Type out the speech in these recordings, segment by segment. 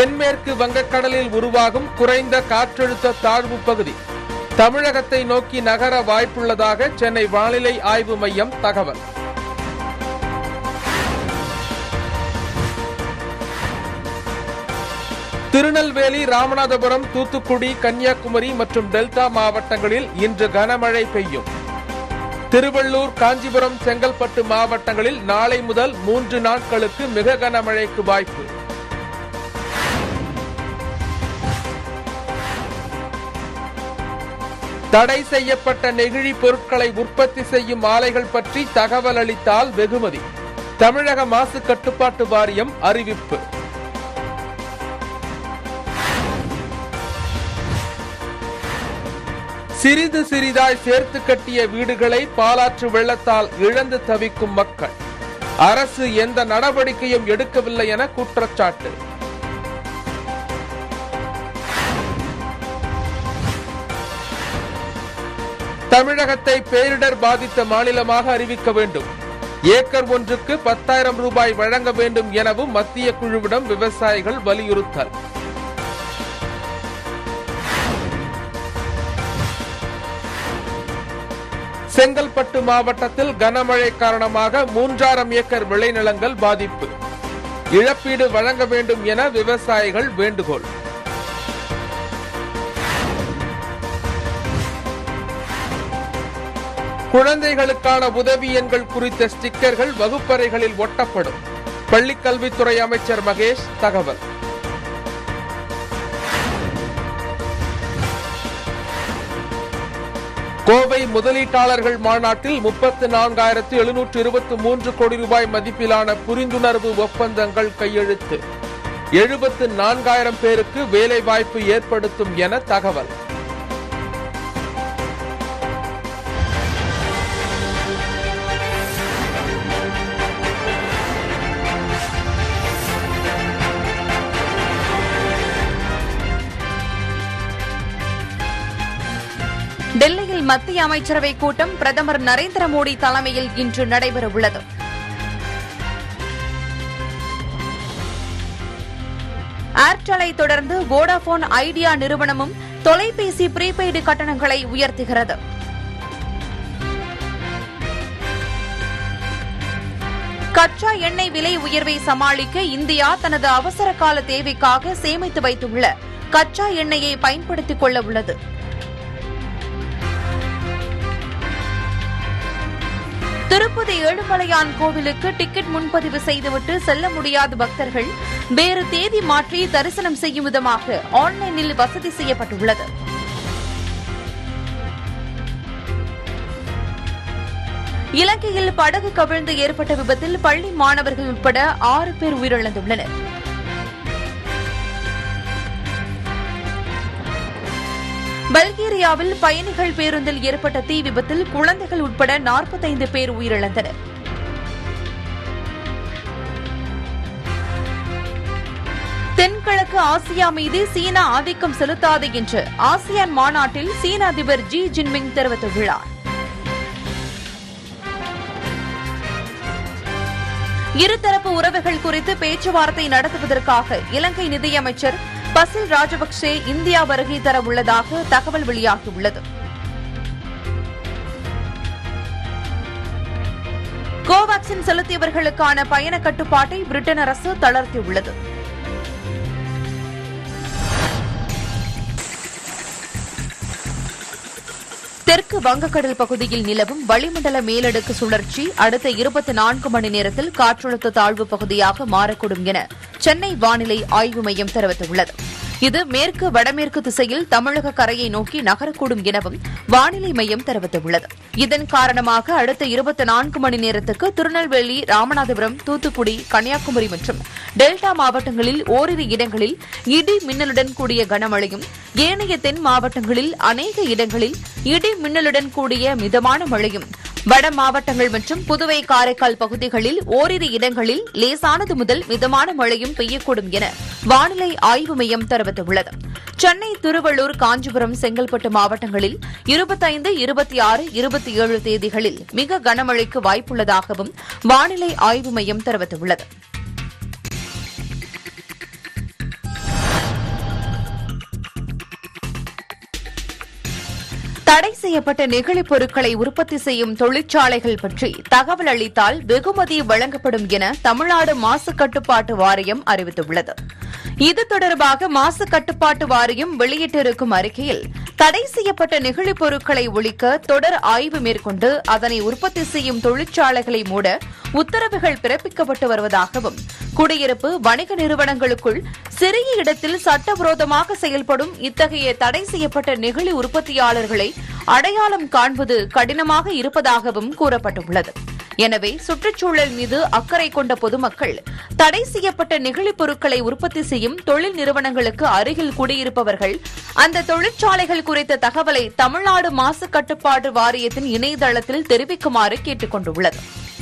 தென்மேற்கு வங்கக்கடலில் உருவாகும் குறைந்த காற்றழுத்த தாழ்வு பகுதி தமிழகத்தை நோக்கி நகர வாய்ப்புள்ளதாக சென்னை வானிலை ஆய்வு மையம் தகவல் திருநெல்வேலி ராமநாதபுரம் தூத்துக்குடி கன்னியாகுமரி மற்றும் டெல்டா மாவட்டங்களில் இன்று கனமழை பெய்யும் திருவள்ளூர் காஞ்சிபுரம் செங்கல்பட்டு மாவட்டங்களில் நாளை முதல் மூன்று நாட்களுக்கு மிக கனமழைக்கு வாய்ப்பு தடை செய்யப்பட்ட நெகிழி பொருட்களை உற்பத்தி செய்யும் ஆலைகள் பற்றி தகவல் அளித்தால் வெகுமதி தமிழக மாசு கட்டுப்பாட்டு வாரியம் அறிவிப்பு சிறிது சிறிதாய் சேர்த்து கட்டிய வீடுகளை பாலாற்று வெள்ளத்தால் இழந்து தவிக்கும் மக்கள் அரசு எந்த நடவடிக்கையும் எடுக்கவில்லை என குற்றச்சாட்டு தமிழகத்தை பேரிடர் பாதித்த மாநிலமாக அறிவிக்க வேண்டும் ஏக்கர் ஒன்றுக்கு பத்தாயிரம் ரூபாய் வழங்க வேண்டும் எனவும் மத்திய குழுவிடம் விவசாயிகள் வலியுறுத்தல் செங்கல்பட்டு மாவட்டத்தில் கனமழை காரணமாக மூன்றாயிரம் ஏக்கர் விளைநிலங்கள் பாதிப்பு இழப்பீடு வழங்க வேண்டும் என விவசாயிகள் வேண்டுகோள் குழந்தைகளுக்கான உதவி எண்கள் குறித்த ஸ்டிக்கர்கள் வகுப்பறைகளில் ஒட்டப்படும் பள்ளிக் கல்வித்துறை அமைச்சர் மகேஷ் தகவல் கோவை முதலீட்டாளர்கள் மாநாட்டில் முப்பத்து நான்காயிரத்து எழுநூற்று இருபத்தி மூன்று கோடி ரூபாய் மதிப்பிலான புரிந்துணர்வு ஒப்பந்தங்கள் கையெழுத்து எழுபத்து நான்காயிரம் பேருக்கு வேலை வாய்ப்பு ஏற்படுத்தும் என தகவல் டெல்லியில் மத்திய அமைச்சரவை கூட்டம் பிரதமர் நரேந்திர மோடி தலைமையில் இன்று நடைபெறவுள்ளது ஏர்டெலை தொடர்ந்து வோடாபோன் ஐடியா நிறுவனமும் தொலைபேசி ப்ரீபெய்டு கட்டணங்களை உயர்த்துகிறது கச்சா எண்ணெய் விலை உயர்வை சமாளிக்க இந்தியா தனது அவசர கால தேவைக்காக சேமித்து வைத்துள்ள கச்சா எண்ணெயை பயன்படுத்திக் கொள்ள உள்ளது திருப்பதி ஏழுமலையான் கோவிலுக்கு டிக்கெட் முன்பதிவு செய்துவிட்டு செல்ல முடியாத பக்தர்கள் வேறு தேதி மாற்றி தரிசனம் செய்யும் விதமாக ஆன்லைனில் வசதி செய்யப்பட்டுள்ளது இலங்கையில் படகு கவிழ்ந்து ஏற்பட்ட விபத்தில் பள்ளி மாணவர்கள் உட்பட ஆறு பேர் உயிரிழந்துள்ளனர் பல்கேரியாவில் பயணிகள் பேருந்தில் ஏற்பட்ட தீ விபத்தில் குழந்தைகள் உட்பட நாற்பத்தைந்து பேர் உயிரிழந்தனர் தென்கிழக்கு ஆசியா மீது சீனா ஆதிக்கம் செலுத்தாது என்று ஆசியான் மாநாட்டில் சீன அதிபர் ஜி ஜின்பிங் தெரிவித்துள்ளார் இருதரப்பு உறவுகள் குறித்து பேச்சுவார்த்தை நடத்துவதற்காக இலங்கை நிதியமைச்சர் பசில் ராஜபக்சே இந்தியா வருகை தர உள்ளதாக தகவல் வெளியாகியுள்ளது கோவாக்சின் செலுத்தியவர்களுக்கான பயண கட்டுப்பாட்டை பிரிட்டன் அரசு தளர்த்தியுள்ளது தெற்கு வங்கக்கடல் பகுதியில் நிலவும் வளிமண்டல மேலடுக்கு சுழற்சி அடுத்த இருபத்தி நான்கு மணி நேரத்தில் காற்றழுத்த தாழ்வு பகுதியாக மாறக்கூடும் என சென்னை வானிலை ஆய்வு மையம் தெரிவித்துள்ளது இது மேற்கு வடமேற்கு திசையில் தமிழக கரையை நோக்கி நகரக்கூடும் எனவும் வானிலை மையம் தெரிவித்துள்ளது இதன் காரணமாக அடுத்த இருபத்தி நான்கு மணி நேரத்துக்கு திருநெல்வேலி ராமநாதபுரம் தூத்துக்குடி கன்னியாகுமரி மற்றும் டெல்டா மாவட்டங்களில் ஓரிரு இடங்களில் இடி மின்னலுடன் கூடிய கனமழையும் ஏனைய தென் மாவட்டங்களில் அநேக இடங்களில் இடி மின்னலுடன் கூடிய மிதமான மழையும் வட மாவட்டங்கள் மற்றும் புதுவை காரைக்கால் பகுதிகளில் ஓரிரு இடங்களில் லேசானது முதல் மிதமான மழையும் பெய்யக்கூடும் என வானிலை ஆய்வு மையம் தெரிவித்துள்ளது சென்னை திருவள்ளூர் காஞ்சிபுரம் செங்கல்பட்டு மாவட்டங்களில் இருபத்தைந்து இருபத்தி ஆறு இருபத்தி ஏழு தேதிகளில் மிக கனமழைக்கு வாய்ப்புள்ளதாகவும் வானிலை ஆய்வு மையம் தெரிவித்துள்ளது தடை செய்யப்பட்ட நெகிழிப் பொருட்களை உற்பத்தி செய்யும் தொழிற்சாலைகள் பற்றி தகவல் அளித்தால் வெகுமதி வழங்கப்படும் என தமிழ்நாடு மாசு கட்டுப்பாட்டு வாரியம் அறிவித்துள்ளது இது தொடர்பாக மாசு கட்டுப்பாட்டு வாரியம் வெளியிட்டிருக்கும் அறிக்கையில் தடை செய்யப்பட்ட நெகிழிப் பொருட்களை ஒழிக்க தொடர் ஆய்வு மேற்கொண்டு அதனை உற்பத்தி செய்யும் தொழிற்சாலைகளை மூட உத்தரவுகள் பிறப்பிக்கப்பட்டு வருவதாகவும் குடியிருப்பு வணிக நிறுவனங்களுக்குள் சிறிய இடத்தில் சட்டவிரோதமாக செயல்படும் இத்தகைய தடை செய்யப்பட்ட நெகிழி உற்பத்தியாளர்களை அடையாளம் காண்பது கடினமாக இருப்பதாகவும் கூறப்பட்டுள்ளது எனவே சுற்றுச்சூழல் மீது அக்கறை கொண்ட பொதுமக்கள் தடை செய்யப்பட்ட நெகிழிப் பொருட்களை உற்பத்தி செய்யும் தொழில் நிறுவனங்களுக்கு அருகில் குடியிருப்பவர்கள் அந்த தொழிற்சாலைகள் குறித்த தகவலை தமிழ்நாடு மாசு கட்டுப்பாடு வாரியத்தின் இணையதளத்தில் தெரிவிக்குமாறு கேட்டுக் கொண்டுள்ளது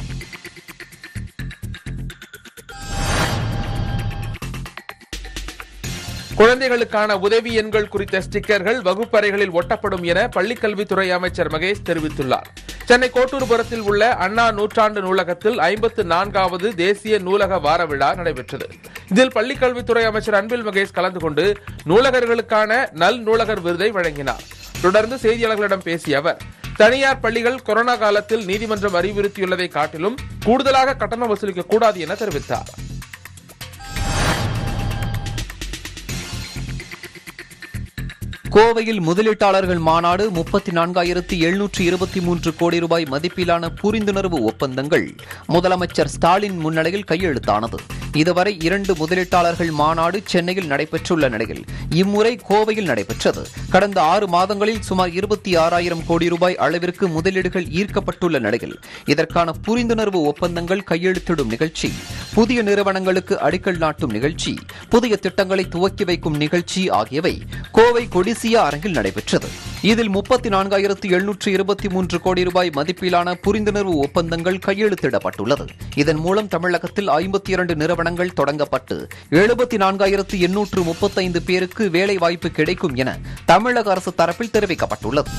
குழந்தைகளுக்கான உதவி எண்கள் குறித்த ஸ்டிக்கர்கள் வகுப்பறைகளில் ஒட்டப்படும் என பள்ளிக்கல்வித்துறை அமைச்சர் மகேஷ் தெரிவித்துள்ளார் சென்னை கோட்டூர்புரத்தில் உள்ள அண்ணா நூற்றாண்டு நூலகத்தில் ஐம்பத்து நான்காவது தேசிய நூலக வார விழா நடைபெற்றது இதில் பள்ளிக்கல்வித்துறை அமைச்சர் அன்பில் மகேஷ் கலந்து கொண்டு நூலகர்களுக்கான நல் நூலகர் விருதை வழங்கினார் தொடர்ந்து செய்தியாளர்களிடம் பேசிய அவர் தனியார் பள்ளிகள் கொரோனா காலத்தில் நீதிமன்றம் அறிவுறுத்தியுள்ளதை காட்டிலும் கூடுதலாக கட்டணம் வசூலிக்க கூடாது என தெரிவித்தார் கோவையில் முதலீட்டாளர்கள் மாநாடு முப்பத்தி நான்காயிரத்தி எழுநூற்றி இருபத்தி மூன்று கோடி ரூபாய் மதிப்பிலான புரிந்துணர்வு ஒப்பந்தங்கள் முதலமைச்சர் ஸ்டாலின் முன்னிலையில் கையெழுத்தானது இதுவரை இரண்டு முதலீட்டாளர்கள் மாநாடு சென்னையில் நடைபெற்றுள்ள நிலையில் இம்முறை கோவையில் நடைபெற்றது கடந்த ஆறு மாதங்களில் சுமார் இருபத்தி ஆறாயிரம் கோடி ரூபாய் அளவிற்கு முதலீடுகள் ஈர்க்கப்பட்டுள்ள நிலையில் இதற்கான புரிந்துணர்வு ஒப்பந்தங்கள் கையெழுத்திடும் நிகழ்ச்சி புதிய நிறுவனங்களுக்கு அடிக்கல் நாட்டும் நிகழ்ச்சி புதிய திட்டங்களை துவக்கி வைக்கும் நிகழ்ச்சி ஆகியவை கோவை கொடிசியா அரங்கில் நடைபெற்றது இதில் முப்பத்தி நான்காயிரத்து எழுநூற்று இருபத்தி மூன்று கோடி ரூபாய் மதிப்பிலான புரிந்துணர்வு ஒப்பந்தங்கள் கையெழுத்திடப்பட்டுள்ளது இதன் மூலம் தமிழகத்தில் ஐம்பத்தி இரண்டு நிறுவனங்கள் தொடங்கப்பட்டு எழுபத்தி நான்காயிரத்து எண்ணூற்று முப்பத்தைந்து பேருக்கு வேலை வாய்ப்பு கிடைக்கும் என தமிழக அரசு தரப்பில் தெரிவிக்கப்பட்டுள்ளது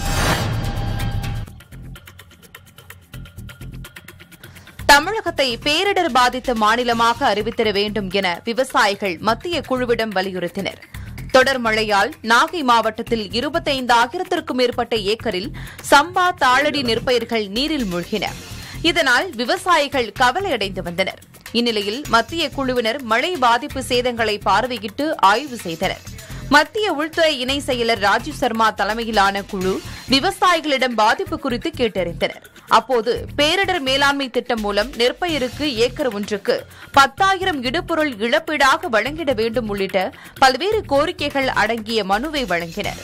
தமிழகத்தை பேரிடர் பாதித்த மாநிலமாக அறிவித்திட வேண்டும் என விவசாயிகள் மத்திய குழுவிடம் வலியுறுத்தினர் தொடர் மழையால் நாகை மாவட்டத்தில் இருபத்தைந்தாயிரத்திற்கும் மேற்பட்ட ஏக்கரில் சம்பா தாளடி நெற்பயிர்கள் நீரில் மூழ்கின இதனால் விவசாயிகள் கவலையடைந்து வந்தனர் இந்நிலையில் மத்திய குழுவினர் மழை பாதிப்பு சேதங்களை பார்வையிட்டு ஆய்வு செய்தனர் மத்திய உள்துறை இணை செயலர் ராஜீவ் சர்மா தலைமையிலான குழு விவசாயிகளிடம் பாதிப்பு குறித்து கேட்டறிந்தனர் அப்போது பேரிடர் மேலாண்மை திட்டம் மூலம் நெற்பயிருக்கு ஏக்கர் ஒன்றுக்கு பத்தாயிரம் இடுபொருள் இழப்பீடாக வழங்கிட வேண்டும் உள்ளிட்ட பல்வேறு கோரிக்கைகள் அடங்கிய மனுவை வழங்கினர்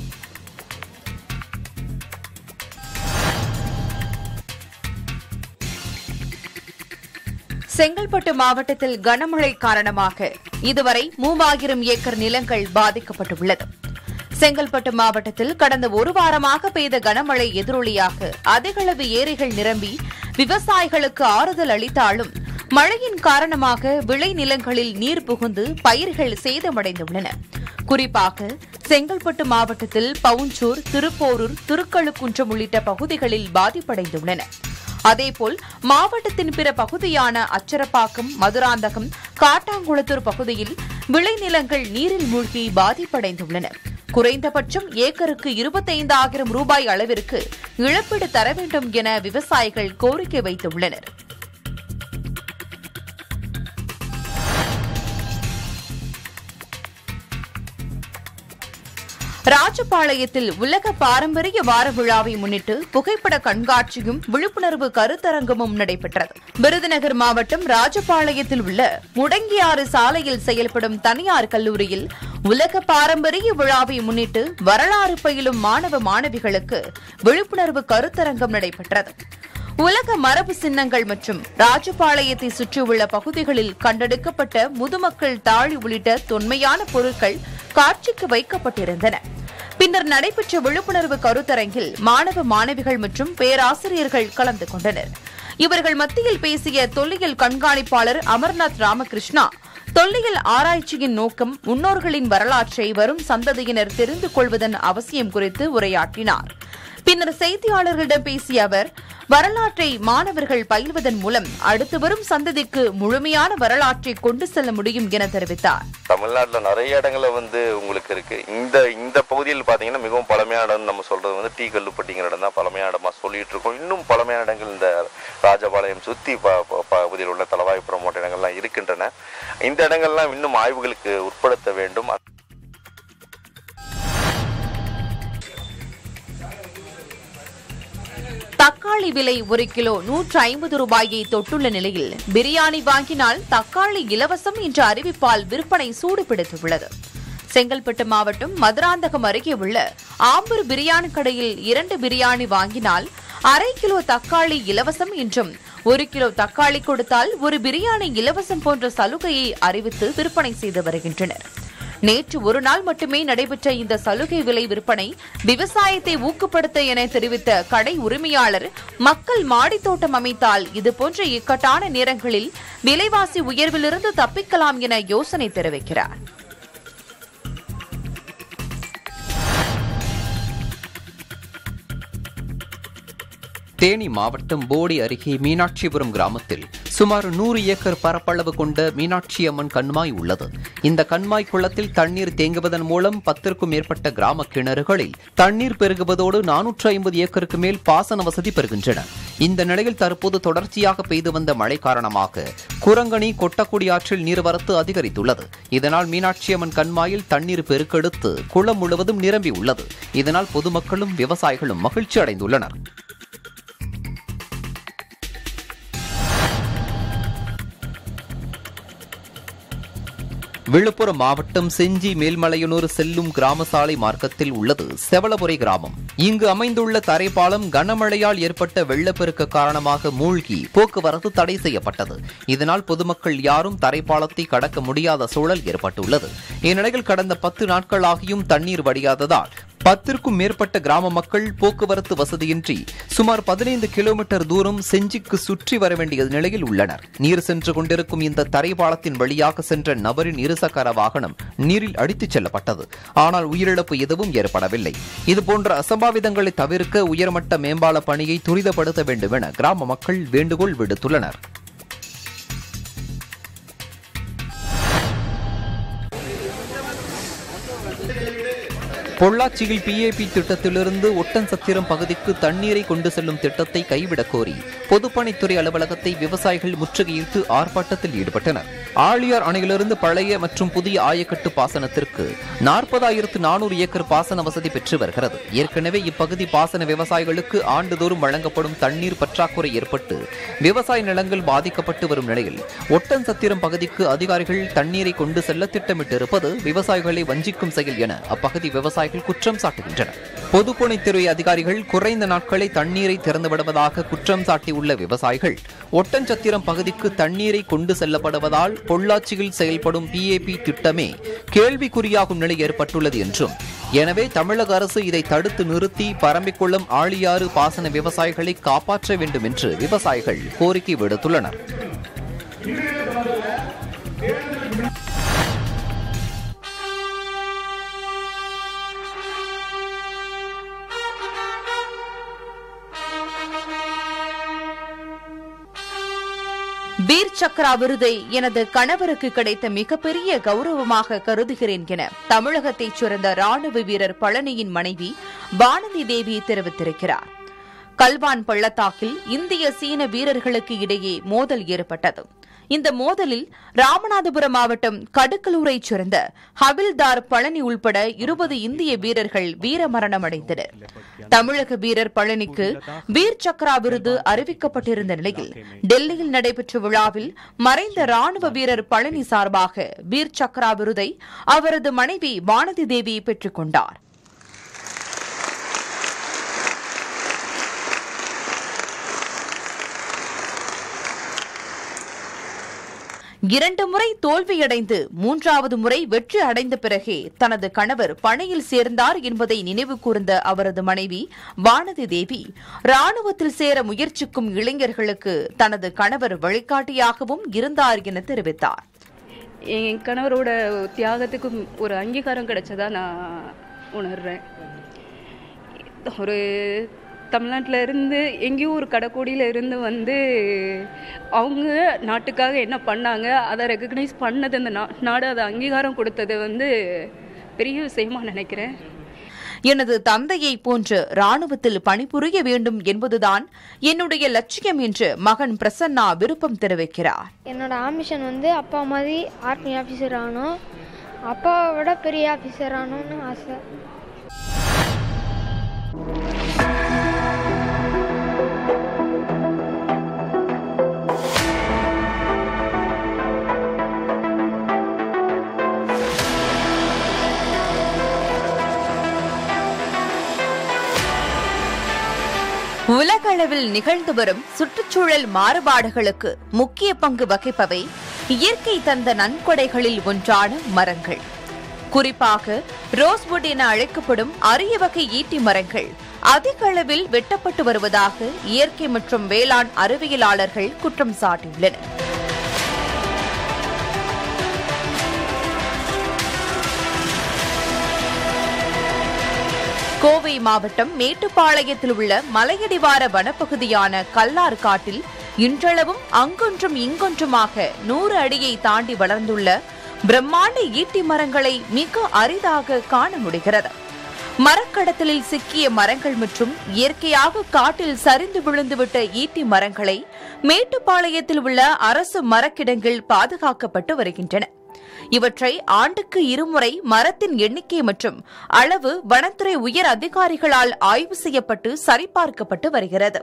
செங்கல்பட்டு மாவட்டத்தில் கனமழை காரணமாக இதுவரை மூவாயிரம் ஏக்கர் நிலங்கள் பாதிக்கப்பட்டுள்ளது செங்கல்பட்டு மாவட்டத்தில் கடந்த ஒரு வாரமாக பெய்த கனமழை எதிரொலியாக அதிகளவு ஏரிகள் நிரம்பி விவசாயிகளுக்கு ஆறுதல் அளித்தாலும் மழையின் காரணமாக விளைநிலங்களில் நீர் புகுந்து பயிர்கள் சேதமடைந்துள்ளன குறிப்பாக செங்கல்பட்டு மாவட்டத்தில் பவுஞ்சூர் திருப்போரூர் திருக்கழுக்குன்றம் உள்ளிட்ட பகுதிகளில் பாதிப்படைந்துள்ளன அதேபோல் மாவட்டத்தின் பிற பகுதியான அச்சரப்பாக்கம் மதுராந்தகம் காட்டாங்குளத்தூர் பகுதியில் விளைநிலங்கள் நீரில் மூழ்கி பாதிப்படைந்துள்ளன குறைந்தபட்சம் ஏக்கருக்கு இருபத்தைந்தாயிரம் ரூபாய் அளவிற்கு இழப்பீடு தர வேண்டும் என விவசாயிகள் கோரிக்கை வைத்துள்ளனர் ராஜபாளையத்தில் உலக பாரம்பரிய வார விழாவை முன்னிட்டு புகைப்பட கண்காட்சியும் விழிப்புணர்வு கருத்தரங்கமும் நடைபெற்றது விருதுநகர் மாவட்டம் ராஜபாளையத்தில் உள்ள முடங்கியாறு சாலையில் செயல்படும் தனியார் கல்லூரியில் உலக பாரம்பரிய விழாவை முன்னிட்டு வரலாறு பயிலும் மாணவ மாணவிகளுக்கு விழிப்புணர்வு கருத்தரங்கம் நடைபெற்றது உலக மரபு சின்னங்கள் மற்றும் ராஜபாளையத்தை சுற்றியுள்ள பகுதிகளில் கண்டெடுக்கப்பட்ட முதுமக்கள் தாழி உள்ளிட்ட தொன்மையான பொருட்கள் காட்சிக்கு வைக்கப்பட்டிருந்தன பின்னர் நடைபெற்ற விழிப்புணர்வு கருத்தரங்கில் மாணவ மாணவிகள் மற்றும் பேராசிரியர்கள் கலந்து கொண்டனர் இவர்கள் மத்தியில் பேசிய தொல்லியல் கண்காணிப்பாளர் அமர்நாத் ராமகிருஷ்ணா தொல்லியல் ஆராய்ச்சியின் நோக்கம் முன்னோர்களின் வரலாற்றை வரும் சந்ததியினர் தெரிந்து கொள்வதன் அவசியம் குறித்து உரையாற்றினார் பின்னர் செய்தியாளர்களிடம் பேசிய அவர் வரலாற்றை மாணவர்கள் பயில்வதன் மூலம் அடுத்து வரும் சந்ததிக்கு முழுமையான வரலாற்றை கொண்டு செல்ல முடியும் என தெரிவித்தார் தமிழ்நாட்டில் நிறைய இடங்கள்ல வந்து உங்களுக்கு இருக்கு இந்த இந்த பகுதியில் பார்த்தீங்கன்னா மிகவும் பழமையான இடம் நம்ம நம்ம சொல்கிறது வந்து டீ கல்லுப்பட்டிங்கிற இடம் தான் பழமையான இடமா சொல்லிட்டு இருக்கோம் இன்னும் பழமையான இடங்கள் இந்த ராஜபாளையம் சுற்றி ப ப- பகுதியில் உள்ள தலவாய்ப்புறம் போன்ற இடங்கள்லாம் இருக்கின்றன இந்த இடங்கள்லாம் இன்னும் ஆய்வுகளுக்கு உட்படுத்த வேண்டும் தக்காளி விலை ஒரு கிலோ நூற்று ஐம்பது ரூபாயை தொட்டுள்ள நிலையில் பிரியாணி வாங்கினால் தக்காளி இலவசம் என்ற அறிவிப்பால் விற்பனை சூடுபிடித்துள்ளது செங்கல்பட்டு மாவட்டம் மதுராந்தகம் அருகே உள்ள ஆம்பூர் பிரியாணி கடையில் இரண்டு பிரியாணி வாங்கினால் அரை கிலோ தக்காளி இலவசம் என்றும் ஒரு கிலோ தக்காளி கொடுத்தால் ஒரு பிரியாணி இலவசம் போன்ற சலுகையை அறிவித்து விற்பனை செய்து வருகின்றனர் நேற்று ஒரு நாள் மட்டுமே நடைபெற்ற இந்த சலுகை விலை விற்பனை விவசாயத்தை ஊக்கப்படுத்த என தெரிவித்த கடை உரிமையாளர் மக்கள் மாடித் தோட்டம் அமைத்தால் இதுபோன்ற இக்கட்டான நேரங்களில் விலைவாசி உயர்விலிருந்து தப்பிக்கலாம் என யோசனை தெரிவிக்கிறார் தேனி மாவட்டம் போடி அருகே மீனாட்சிபுரம் கிராமத்தில் சுமார் நூறு ஏக்கர் பரப்பளவு கொண்ட மீனாட்சி அம்மன் கண்மாய் உள்ளது இந்த கண்மாய் குளத்தில் தண்ணீர் தேங்குவதன் மூலம் பத்திற்கும் மேற்பட்ட கிராம கிணறுகளில் தண்ணீர் பெருகுவதோடு நானூற்று ஐம்பது ஏக்கருக்கு மேல் பாசன வசதி பெறுகின்றன இந்த நிலையில் தற்போது தொடர்ச்சியாக பெய்து வந்த மழை காரணமாக குரங்கணி கொட்டக்குடி ஆற்றில் நீர்வரத்து அதிகரித்துள்ளது இதனால் மீனாட்சி அம்மன் கண்மாயில் தண்ணீர் பெருக்கெடுத்து குளம் முழுவதும் நிரம்பி உள்ளது இதனால் பொதுமக்களும் விவசாயிகளும் மகிழ்ச்சி அடைந்துள்ளனர் விழுப்புரம் மாவட்டம் செஞ்சி மேல்மலையனூர் செல்லும் கிராம சாலை மார்க்கத்தில் உள்ளது செவலபுரை கிராமம் இங்கு அமைந்துள்ள தரைப்பாலம் கனமழையால் ஏற்பட்ட வெள்ளப்பெருக்கு காரணமாக மூழ்கி போக்குவரத்து தடை செய்யப்பட்டது இதனால் பொதுமக்கள் யாரும் தரைப்பாலத்தை கடக்க முடியாத சூழல் ஏற்பட்டுள்ளது இந்நிலையில் கடந்த பத்து நாட்களாகியும் தண்ணீர் வடியாததால் பத்திற்கும் மேற்பட்ட கிராம மக்கள் போக்குவரத்து வசதியின்றி சுமார் பதினைந்து கிலோமீட்டர் தூரம் செஞ்சிக்கு சுற்றி வர வேண்டிய நிலையில் உள்ளனர் நீர் சென்று கொண்டிருக்கும் இந்த தரைப்பாலத்தின் வழியாக சென்ற நபரின் இருசக்கர வாகனம் நீரில் அடித்துச் செல்லப்பட்டது ஆனால் உயிரிழப்பு எதுவும் ஏற்படவில்லை இதுபோன்ற அசம்பாவிதங்களை தவிர்க்க உயர்மட்ட மேம்பால பணியை துரிதப்படுத்த வேண்டும் என கிராம மக்கள் வேண்டுகோள் விடுத்துள்ளனர் பொள்ளாச்சியில் பிஏபி திட்டத்திலிருந்து ஒட்டன்சத்திரம் பகுதிக்கு தண்ணீரை கொண்டு செல்லும் திட்டத்தை கைவிடக் கோரி பொதுப்பணித்துறை அலுவலகத்தை விவசாயிகள் முற்றுகையிட்டு ஆர்ப்பாட்டத்தில் ஈடுபட்டனர் ஆழியார் அணையிலிருந்து பழைய மற்றும் புதிய ஆயக்கட்டு பாசனத்திற்கு நாற்பதாயிரத்து நானூறு ஏக்கர் பாசன வசதி பெற்று வருகிறது ஏற்கனவே இப்பகுதி பாசன விவசாயிகளுக்கு ஆண்டுதோறும் வழங்கப்படும் தண்ணீர் பற்றாக்குறை ஏற்பட்டு விவசாய நிலங்கள் பாதிக்கப்பட்டு வரும் நிலையில் ஒட்டன்சத்திரம் பகுதிக்கு அதிகாரிகள் தண்ணீரை கொண்டு செல்ல திட்டமிட்டிருப்பது விவசாயிகளை வஞ்சிக்கும் செயல் என அப்பகுதி விவசாயிகள் குற்றம் சாட்டுகின்றனர் பொதுப்பணித்துறை அதிகாரிகள் குறைந்த நாட்களை தண்ணீரை திறந்து விடுவதாக குற்றம் சாட்டியுள்ள விவசாயிகள் ஒட்டன்சத்திரம் பகுதிக்கு தண்ணீரை கொண்டு செல்லப்படுவதால் பொள்ளாச்சியில் செயல்படும் பிஏபி திட்டமே கேள்விக்குறியாகும் நிலை ஏற்பட்டுள்ளது என்றும் எனவே தமிழக அரசு இதை தடுத்து நிறுத்தி பரம்பிக்குளம் ஆழியாறு பாசன விவசாயிகளை காப்பாற்ற வேண்டும் என்று விவசாயிகள் கோரிக்கை விடுத்துள்ளனர் வீர் சக்ரா விருதை எனது கணவருக்கு கிடைத்த மிகப்பெரிய கௌரவமாக கருதுகிறேன் என தமிழகத்தைச் சேர்ந்த ராணுவ வீரர் பழனியின் மனைவி வானதி தேவி தெரிவித்திருக்கிறார் கல்வான் பள்ளத்தாக்கில் இந்திய சீன வீரர்களுக்கு இடையே மோதல் ஏற்பட்டது இந்த மோதலில் ராமநாதபுரம் மாவட்டம் கடுக்கலூரைச் சேர்ந்த ஹவில்தார் பழனி உள்பட இருபது இந்திய வீரர்கள் வீரமரணம் அடைந்தனர் தமிழக வீரர் பழனிக்கு வீர் சக்ரா விருது அறிவிக்கப்பட்டிருந்த நிலையில் டெல்லியில் நடைபெற்ற விழாவில் மறைந்த ராணுவ வீரர் பழனி சார்பாக வீர் சக்ரா விருதை அவரது மனைவி வானதி தேவி பெற்றுக் கொண்டார் இரண்டு முறை தோல்வியடைந்து மூன்றாவது முறை வெற்றி அடைந்த பிறகே தனது கணவர் பணியில் சேர்ந்தார் என்பதை நினைவு கூர்ந்த அவரது மனைவி வானதி தேவி ராணுவத்தில் சேர முயற்சிக்கும் இளைஞர்களுக்கு தனது கணவர் வழிகாட்டியாகவும் இருந்தார் என தெரிவித்தார் என் கணவரோட தியாகத்துக்கு ஒரு அங்கீகாரம் கிடைச்சதா நான் உணர்றேன் ஒரு தமிழ்நாட்டில் இருந்து எங்கேயும் ஒரு கடைக்கோடியில் இருந்து வந்து அவங்க நாட்டுக்காக என்ன பண்ணாங்க அதை ரெக்கக்னைஸ் பண்ணது அந்த நா- நாடு அதை அங்கீகாரம் கொடுத்தது வந்து பெரிய விஷயமா நினைக்கிறேன் எனது தந்தையை போன்று ராணுவத்தில் பணிபுரிய வேண்டும் என்பதுதான் என்னுடைய லட்சியம் என்று மகன் பிரசன்னா விருப்பம் தெரிவிக்கிறார் என்னோட ஆம்பிஷன் வந்து அப்பா மாதிரி ஆர்மி ஆஃபீஸர் ஆகணும் அப்பாவை விட பெரிய ஆஃபீஸர் ஆகணும்னு ஆசை உலகளவில் நிகழ்ந்து வரும் சுற்றுச்சூழல் மாறுபாடுகளுக்கு முக்கிய பங்கு வகிப்பவை இயற்கை தந்த நன்கொடைகளில் ஒன்றான மரங்கள் குறிப்பாக ரோஸ்வுட் என அழைக்கப்படும் அரிய வகை ஈட்டி மரங்கள் அதிக அளவில் வெட்டப்பட்டு வருவதாக இயற்கை மற்றும் வேளாண் அறிவியலாளர்கள் குற்றம் சாட்டியுள்ளனர் கோவை மாவட்டம் மேட்டுப்பாளையத்தில் உள்ள மலையடிவார வனப்பகுதியான கல்லார் காட்டில் இன்றளவும் அங்கொன்றும் இங்கொன்றுமாக நூறு அடியை தாண்டி வளர்ந்துள்ள பிரம்மாண்ட ஈட்டி மரங்களை மிக அரிதாக காண முடிகிறது மரக்கடத்தலில் சிக்கிய மரங்கள் மற்றும் இயற்கையாக காட்டில் சரிந்து விழுந்துவிட்ட ஈட்டி மரங்களை மேட்டுப்பாளையத்தில் உள்ள அரசு மரக்கிடங்கில் பாதுகாக்கப்பட்டு வருகின்றன இவற்றை ஆண்டுக்கு இருமுறை மரத்தின் எண்ணிக்கை மற்றும் அளவு வனத்துறை உயர் அதிகாரிகளால் ஆய்வு செய்யப்பட்டு சரிபார்க்கப்பட்டு வருகிறது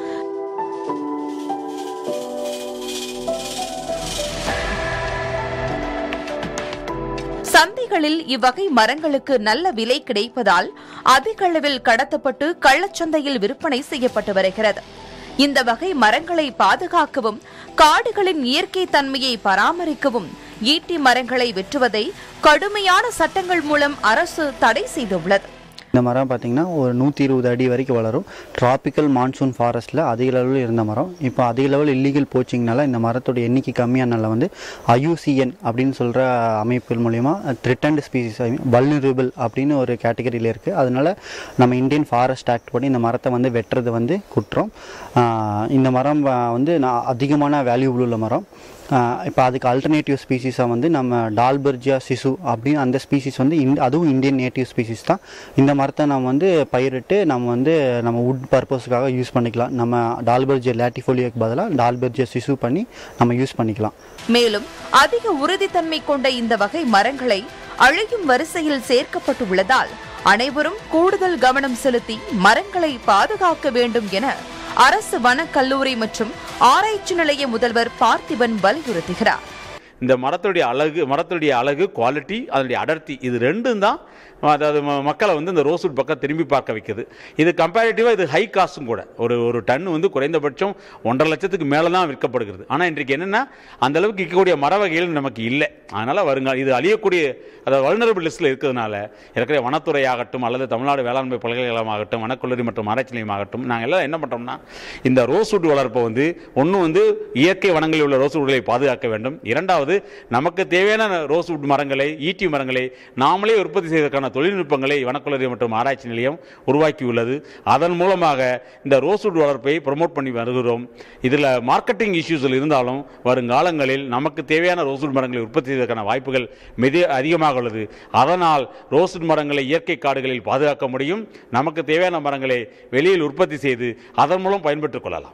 சந்தைகளில் இவ்வகை மரங்களுக்கு நல்ல விலை கிடைப்பதால் அதிக அளவில் கடத்தப்பட்டு கள்ளச்சந்தையில் விற்பனை செய்யப்பட்டு வருகிறது இந்த வகை மரங்களை பாதுகாக்கவும் காடுகளின் இயற்கை தன்மையை பராமரிக்கவும் ஈட்டி மரங்களை வெட்டுவதை கடுமையான சட்டங்கள் மூலம் அரசு தடை செய்துள்ளது இந்த மரம் பார்த்திங்கன்னா ஒரு நூற்றி இருபது அடி வரைக்கும் வளரும் டிராபிக்கல் மான்சூன் ஃபாரஸ்ட்டில் அதிக லெவலில் இருந்த மரம் இப்போ அதிக லெவல் இல்லீகல் போச்சிங்னால இந்த மரத்தோட எண்ணிக்கை கம்மியானால வந்து ஐயூசிஎன் அப்படின்னு சொல்கிற அமைப்புகள் மூலிமா த்ரிட்டன்ட் ஸ்பீசிஸ் வல்னரபிள் அப்படின்னு ஒரு கேட்டகரியில் இருக்குது அதனால நம்ம இந்தியன் ஃபாரஸ்ட் ஆக்ட் படி இந்த மரத்தை வந்து வெட்டுறது வந்து குற்றம் ஆஹ் இந்த மரம் ஆஹ் வந்து நான் அதிகமான வேல்யூபிள் உள்ள மரம் இப்போ அதுக்கு அல்டர்னேட்டிவ் ஸ்பீசிஸாக வந்து நம்ம டால்பர்ஜியா சிசு அப்படின்னு அந்த ஸ்பீசிஸ் வந்து இந்த அதுவும் இந்தியன் நேட்டிவ் ஸ்பீசிஸ் தான் இந்த மரத்தை நம்ம வந்து பயிரிட்டு நம்ம வந்து நம்ம வுட் பர்பஸ்க்காக யூஸ் பண்ணிக்கலாம் நம்ம டால்பர்ஜியா லேட்டிஃபோலியோக்கு பதிலாக டால்பர்ஜியா சிசு பண்ணி நம்ம யூஸ் பண்ணிக்கலாம் மேலும் அதிக உறுதித்தன்மை கொண்ட இந்த வகை மரங்களை அழியும் வரிசையில் சேர்க்கப்பட்டுள்ளதால் அனைவரும் கூடுதல் கவனம் செலுத்தி மரங்களை பாதுகாக்க வேண்டும் என அரசு வனக்கல்லூரி மற்றும் ஆராய்ச்சி நிலைய முதல்வர் பார்த்திபன் வலியுறுத்துகிறார் இந்த மரத்துடைய அழகு மரத்துடைய அழகு குவாலிட்டி அதனுடைய அடர்த்தி இது ரெண்டும் தான் அதாவது ம- மக்களை வந்து இந்த ரோஸ்வுட் பக்கம் திரும்பி பார்க்க வைக்குது இது கம்பேரிட்டிவாக இது ஹை காஸ்ட்டும் கூட ஒரு ஒரு டன் வந்து குறைந்தபட்சம் ஒன்றரை லட்சத்துக்கு மேலே தான் விற்கப்படுகிறது ஆனால் இன்றைக்கு என்னென்னா அந்த அளவுக்கு இருக்கக்கூடிய மர வகைகள் நமக்கு இல்லை அதனால் வருங்கால இது அழியக்கூடிய அதாவது வல்னரபிள் லிஸ்ட்டில் இருக்கிறதுனால இருக்கிற வனத்துறை ஆகட்டும் அல்லது தமிழ்நாடு வேளாண்மை பல்கலைக்கழகம் ஆகட்டும் வனக்கல்லூரி மற்றும் ஆராய்ச்சி நிலையம் ஆகட்டும் நாங்கள் எல்லாம் என்ன பண்ணுறோம்னா இந்த ரோஸ்வுட் வளர்ப்பை வந்து ஒன்று வந்து இயற்கை வனங்களில் உள்ள ரோஸ்வுட்களை பாதுகாக்க வேண்டும் இரண்டாவது நமக்கு தேவையான ரோஸ்வுட் மரங்களை ஈட்டி மரங்களை நாமளே உற்பத்தி செய்வதற்கான தொழில்நுட்பங்களை வனக்கல்லூரி மற்றும் ஆராய்ச்சி நிலையம் உருவாக்கியுள்ளது அதன் மூலமாக இந்த ரோஸ்வுட் வளர்ப்பை ப்ரமோட் பண்ணி வருகிறோம் இதில் மார்க்கெட்டிங் இஷ்யூஸில் இருந்தாலும் வருங்காலங்களில் நமக்கு தேவையான ரோஸ்வுட் மரங்களை உற்பத்தி செய்வதற்கான வாய்ப்புகள் மிக அதிகமாக உள்ளது அதனால் ரோஸ்வுட் மரங்களை இயற்கை காடுகளில் பாதுகாக்க முடியும் நமக்கு தேவையான மரங்களை வெளியில் உற்பத்தி செய்து அதன் மூலம் பயன்பெற்றுக் கொள்ளலாம்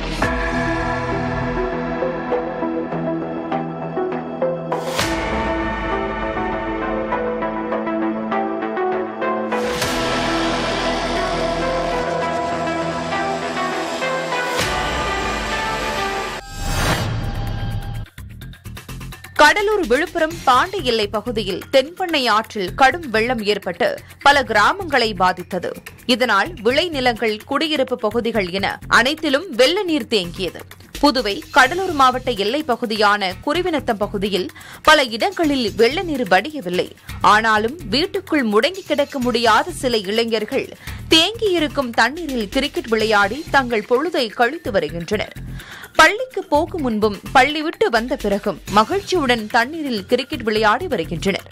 கடலூர் விழுப்புரம் பாண்டி எல்லை பகுதியில் தென்பண்ணை ஆற்றில் கடும் வெள்ளம் ஏற்பட்டு பல கிராமங்களை பாதித்தது இதனால் விளைநிலங்கள் குடியிருப்பு பகுதிகள் என அனைத்திலும் வெள்ள நீர் தேங்கியது புதுவை கடலூர் மாவட்ட எல்லைப் பகுதியான குருவினத்தம் பகுதியில் பல இடங்களில் வெள்ள நீர் வடியவில்லை ஆனாலும் வீட்டுக்குள் முடங்கி கிடக்க முடியாத சில இளைஞர்கள் தேங்கியிருக்கும் தண்ணீரில் கிரிக்கெட் விளையாடி தங்கள் பொழுதை கழித்து வருகின்றனர் பள்ளிக்கு போகும் முன்பும் பள்ளி விட்டு வந்த பிறகும் மகிழ்ச்சியுடன் தண்ணீரில் கிரிக்கெட் விளையாடி வருகின்றனர்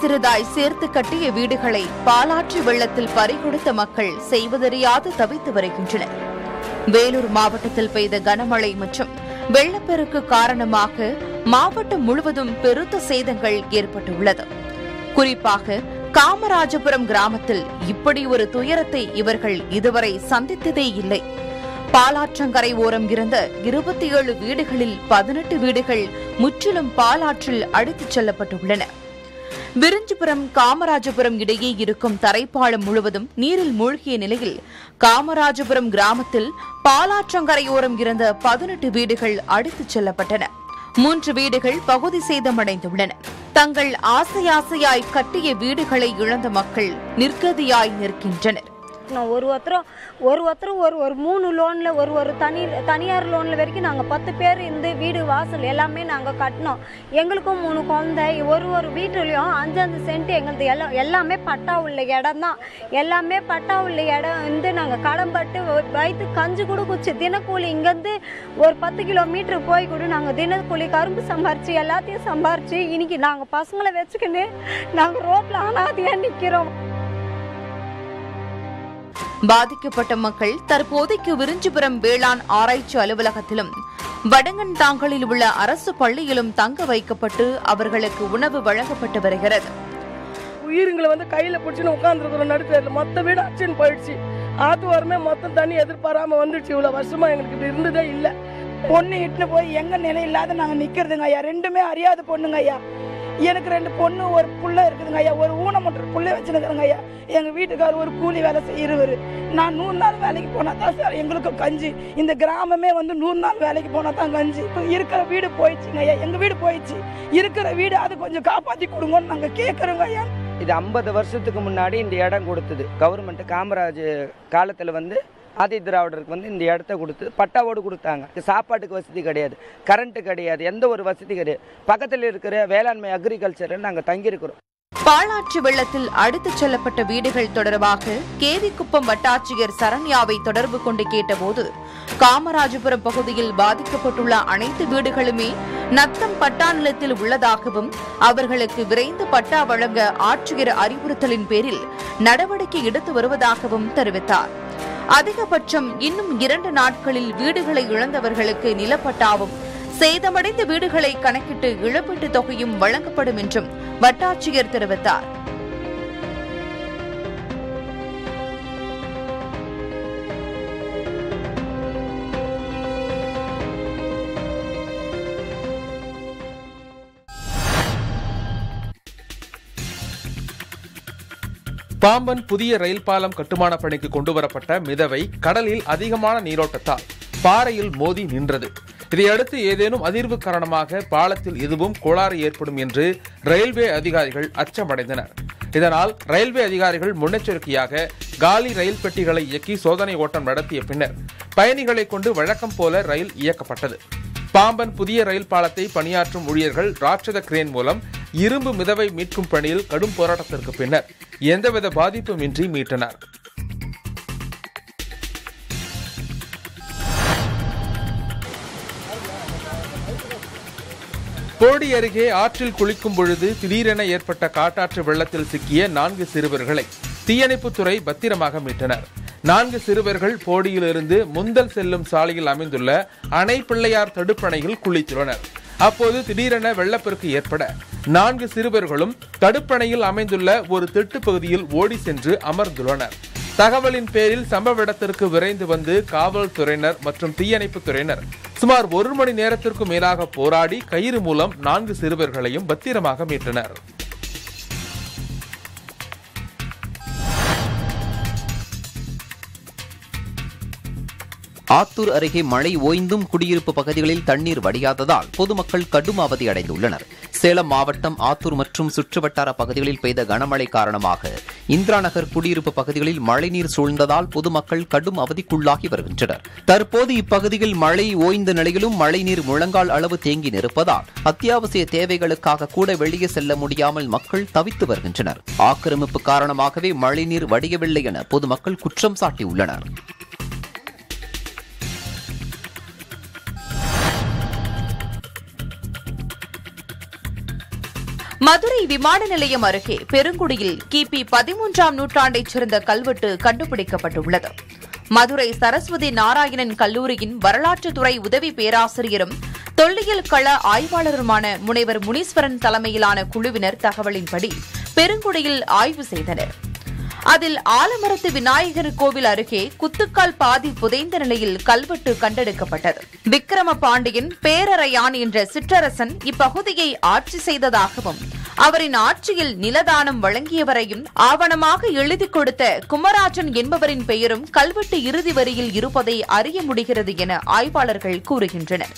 சிறிதாய் சேர்த்து கட்டிய வீடுகளை பாலாற்று வெள்ளத்தில் பறிகொடுத்த மக்கள் செய்வதறியாது தவித்து வருகின்றனர் வேலூர் மாவட்டத்தில் பெய்த கனமழை மற்றும் வெள்ளப்பெருக்கு காரணமாக மாவட்டம் முழுவதும் பெருத்த சேதங்கள் ஏற்பட்டுள்ளது குறிப்பாக காமராஜபுரம் கிராமத்தில் இப்படி ஒரு துயரத்தை இவர்கள் இதுவரை சந்தித்ததே இல்லை பாலாற்றங்கரை ஓரம் இருந்த இருபத்தி ஏழு வீடுகளில் பதினெட்டு வீடுகள் முற்றிலும் பாலாற்றில் அடித்துச் செல்லப்பட்டுள்ளன விரிஞ்சிபுரம் காமராஜபுரம் இடையே இருக்கும் தரைப்பாலம் முழுவதும் நீரில் மூழ்கிய நிலையில் காமராஜபுரம் கிராமத்தில் பாலாற்றங்கரையோரம் இருந்த பதினெட்டு வீடுகள் அடித்துச் செல்லப்பட்டன மூன்று வீடுகள் பகுதி சேதமடைந்துள்ளன தங்கள் ஆசை ஆசையாய் கட்டிய வீடுகளை இழந்த மக்கள் நிர்கதியாய் நிற்கின்றனர் நான் ஒரு ஒருத்தரும் ஒரு ஒருத்தரும் ஒரு ஒரு மூணு லோனில் ஒரு ஒரு தனி தனியார் லோனில் வரைக்கும் நாங்கள் பத்து பேர் இருந்து வீடு வாசல் எல்லாமே நாங்கள் கட்டினோம் எங்களுக்கும் மூணு குழந்தை ஒரு ஒரு வீட்டுலேயும் அஞ்சஞ்சு சென்ட் எங்களது எல்லாம் எல்லாமே பட்டா உள்ள இடம் தான் எல்லாமே பட்டா உள்ள இடம் வந்து நாங்கள் கடன்பட்டு வ- வயிற்று கஞ்சி கூட குச்சி தினக்கூலி இங்கேருந்து ஒரு பத்து கிலோமீட்டர் போய் கூட நாங்கள் தினக்கூலி கரும்பு சம்பாரிச்சு எல்லாத்தையும் சம்பாரிச்சு இன்னைக்கு நாங்கள் பசங்களை வச்சுக்கின்னு நாங்கள் ரோட்டில் அனாதையாக நிற்கிறோம் பாதிக்கப்பட்ட மக்கள் தற்போதைக்கு விரிஞ்சிபுரம் வேளாண் ஆராய்ச்சி அலுவலகத்திலும் வடங்கன்தாங்கலில் உள்ள அரசு பள்ளியிலும் தங்க வைக்கப்பட்டு அவர்களுக்கு உணவு வழங்கப்பட்டு வருகிறது உயிருங்களை வந்து கையில பிடிச்சின்னு உட்காந்துருக்குறோம் நடுத்தரில் மொத்த வீடு அச்சுன்னு போயிடுச்சு ஆத்து வாரமே மொத்தம் தண்ணி எதிர்பாராம வந்துடுச்சு இவ்வளவு வருஷமா எங்களுக்கு இப்படி இருந்ததே இல்லை பொண்ணு இட்டுன்னு போய் எங்க நிலை இல்லாத நாங்க நிக்கிறதுங்க ஐயா ரெண்டுமே அறியாத பொண்ணுங்க ஐயா எனக்கு ரெண்டு பொண்ணு ஒரு புள்ள இருக்குதுங்க ஐயா ஒரு ஊனமுற்ற புள்ள வச்சுருக்கிறேங்க ஐயா எங்க வீட்டுக்காரர் ஒரு கூலி வேலை செய்யறவர் நான் நூறு நாள் வேலைக்கு போனா தான் சார் எங்களுக்கு கஞ்சி இந்த கிராமமே வந்து நூறு நாள் வேலைக்கு போனா தான் கஞ்சி இப்போ இருக்கிற வீடு போயிடுச்சுங்க ஐயா எங்க வீடு போயிடுச்சு இருக்கிற வீடு அது கொஞ்சம் காப்பாத்தி கொடுங்கன்னு நாங்க கேட்கறோங்க ஐயா இது ஐம்பது வருஷத்துக்கு முன்னாடி இந்த இடம் கொடுத்தது கவர்மெண்ட் காமராஜ் காலத்தில் வந்து ஆதி திராவிடருக்கு வந்து இந்த இடத்த கொடுத்து பட்டாவோடு கொடுத்தாங்க சாப்பாட்டுக்கு வசதி கிடையாது கரண்ட்டு கிடையாது எந்த ஒரு வசதி கிடையாது பக்கத்தில் இருக்கிற வேளாண்மை அக்ரிகல்ச்சரில் நாங்கள் தங்கியிருக்கிறோம் பாலாற்று வெள்ளத்தில் அடித்துச் செல்லப்பட்ட வீடுகள் தொடர்பாக கேவிக்குப்பம் வட்டாட்சியர் சரண்யாவை தொடர்பு கொண்டு கேட்டபோது காமராஜபுரம் பகுதியில் பாதிக்கப்பட்டுள்ள அனைத்து வீடுகளுமே நத்தம் பட்டா நிலத்தில் உள்ளதாகவும் அவர்களுக்கு விரைந்து பட்டா வழங்க ஆட்சியர் அறிவுறுத்தலின் பேரில் நடவடிக்கை எடுத்து வருவதாகவும் தெரிவித்தார் அதிகபட்சம் இன்னும் இரண்டு நாட்களில் வீடுகளை இழந்தவர்களுக்கு நிலப்பட்டாவும் சேதமடைந்த வீடுகளை கணக்கிட்டு இழப்பீட்டுத் தொகையும் வழங்கப்படும் என்றும் வட்டாட்சியர் தெரிவித்தார் பாம்பன் புதிய ரயில் பாலம் கட்டுமான பணிக்கு கொண்டுவரப்பட்ட மிதவை கடலில் அதிகமான நீரோட்டத்தால் பாறையில் மோதி நின்றது இதையடுத்து ஏதேனும் அதிர்வு காரணமாக பாலத்தில் எதுவும் கோளாறு ஏற்படும் என்று ரயில்வே அதிகாரிகள் அச்சமடைந்தனர் இதனால் ரயில்வே அதிகாரிகள் முன்னெச்சரிக்கையாக காலி ரயில் பெட்டிகளை இயக்கி சோதனை ஓட்டம் நடத்திய பின்னர் பயணிகளை கொண்டு வழக்கம் போல ரயில் இயக்கப்பட்டது பாம்பன் புதிய ரயில் பாலத்தை பணியாற்றும் ஊழியர்கள் ராட்சத கிரேன் மூலம் இரும்பு மிதவை மீட்கும் பணியில் கடும் போராட்டத்திற்கு பின்னர் எந்தவித பாதிப்புமின்றி மீட்டனர் போடி அருகே ஆற்றில் குளிக்கும் பொழுது திடீரென ஏற்பட்ட காட்டாற்று வெள்ளத்தில் சிக்கிய நான்கு சிறுவர்களை தீயணைப்புத்துறை பத்திரமாக மீட்டனர் நான்கு சிறுவர்கள் போடியிலிருந்து முந்தல் செல்லும் சாலையில் அமைந்துள்ள அணை பிள்ளையார் தடுப்பணையில் குளித்துள்ளனர் அப்போது திடீரென வெள்ளப்பெருக்கு ஏற்பட நான்கு சிறுவர்களும் தடுப்பணையில் அமைந்துள்ள ஒரு திட்டு பகுதியில் ஓடி சென்று அமர்ந்துள்ளனர் தகவலின் பேரில் சம்பவ இடத்திற்கு விரைந்து வந்து காவல்துறையினர் மற்றும் தீயணைப்புத் துறையினர் சுமார் ஒரு மணி நேரத்திற்கு மேலாக போராடி கயிறு மூலம் நான்கு சிறுவர்களையும் பத்திரமாக மீட்டனர் ஆத்தூர் அருகே மழை ஓய்ந்தும் குடியிருப்பு பகுதிகளில் தண்ணீர் வடியாததால் பொதுமக்கள் கடும் அவதி அடைந்துள்ளனர் சேலம் மாவட்டம் ஆத்தூர் மற்றும் சுற்றுவட்டார பகுதிகளில் பெய்த கனமழை காரணமாக இந்திரா நகர் குடியிருப்பு பகுதிகளில் மழைநீர் சூழ்ந்ததால் பொதுமக்கள் கடும் அவதிக்குள்ளாகி வருகின்றனர் தற்போது இப்பகுதியில் மழை ஓய்ந்த நிலையிலும் மழைநீர் முழங்கால் அளவு தேங்கி நிற்பதால் அத்தியாவசிய தேவைகளுக்காக கூட வெளியே செல்ல முடியாமல் மக்கள் தவித்து வருகின்றனர் ஆக்கிரமிப்பு காரணமாகவே மழைநீர் வடியவில்லை என பொதுமக்கள் குற்றம் சாட்டியுள்ளனர் மதுரை விமான நிலையம் அருகே பெருங்குடியில் கிபி பதிமூன்றாம் நூற்றாண்டைச் சேர்ந்த கல்வெட்டு கண்டுபிடிக்கப்பட்டுள்ளது மதுரை சரஸ்வதி நாராயணன் கல்லூரியின் வரலாற்றுத்துறை உதவி பேராசிரியரும் தொல்லியல் கள ஆய்வாளருமான முனைவர் முனீஸ்வரன் தலைமையிலான குழுவினர் தகவலின்படி பெருங்குடியில் ஆய்வு செய்தனர் அதில் ஆலமரத்து விநாயகர் கோவில் அருகே குத்துக்கால் பாதி புதைந்த நிலையில் கல்வெட்டு கண்டெடுக்கப்பட்டது விக்கிரம பாண்டியன் பேரறையான் என்ற சிற்றரசன் இப்பகுதியை ஆட்சி செய்ததாகவும் அவரின் ஆட்சியில் நிலதானம் வழங்கியவரையும் ஆவணமாக எழுதிக் கொடுத்த குமராஜன் என்பவரின் பெயரும் கல்வெட்டு இறுதி வரியில் இருப்பதை அறிய முடிகிறது என ஆய்வாளர்கள் கூறுகின்றனர்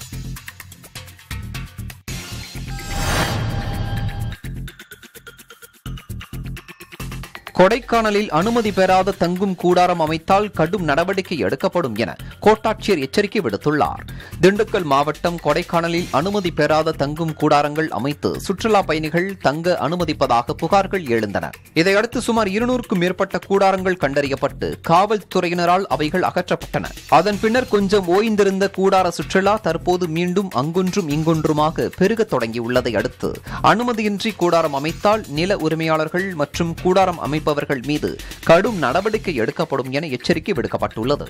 கொடைக்கானலில் அனுமதி பெறாத தங்கும் கூடாரம் அமைத்தால் கடும் நடவடிக்கை எடுக்கப்படும் என கோட்டாட்சியர் எச்சரிக்கை விடுத்துள்ளார் திண்டுக்கல் மாவட்டம் கொடைக்கானலில் அனுமதி பெறாத தங்கும் கூடாரங்கள் அமைத்து சுற்றுலா பயணிகள் தங்க அனுமதிப்பதாக புகார்கள் எழுந்தன இதையடுத்து சுமார் இருநூறுக்கும் மேற்பட்ட கூடாரங்கள் கண்டறியப்பட்டு காவல்துறையினரால் அவைகள் அகற்றப்பட்டன அதன் பின்னர் கொஞ்சம் ஓய்ந்திருந்த கூடார சுற்றுலா தற்போது மீண்டும் அங்கொன்றும் இங்கொன்றுமாக பெருகத் தொடங்கியுள்ளதை அடுத்து அனுமதியின்றி கூடாரம் அமைத்தால் நில உரிமையாளர்கள் மற்றும் கூடாரம் அமைப்பவர்கள் மீது கடும் நடவடிக்கை எடுக்கப்படும் என எச்சரிக்கை விடுக்கப்பட்டுள்ளது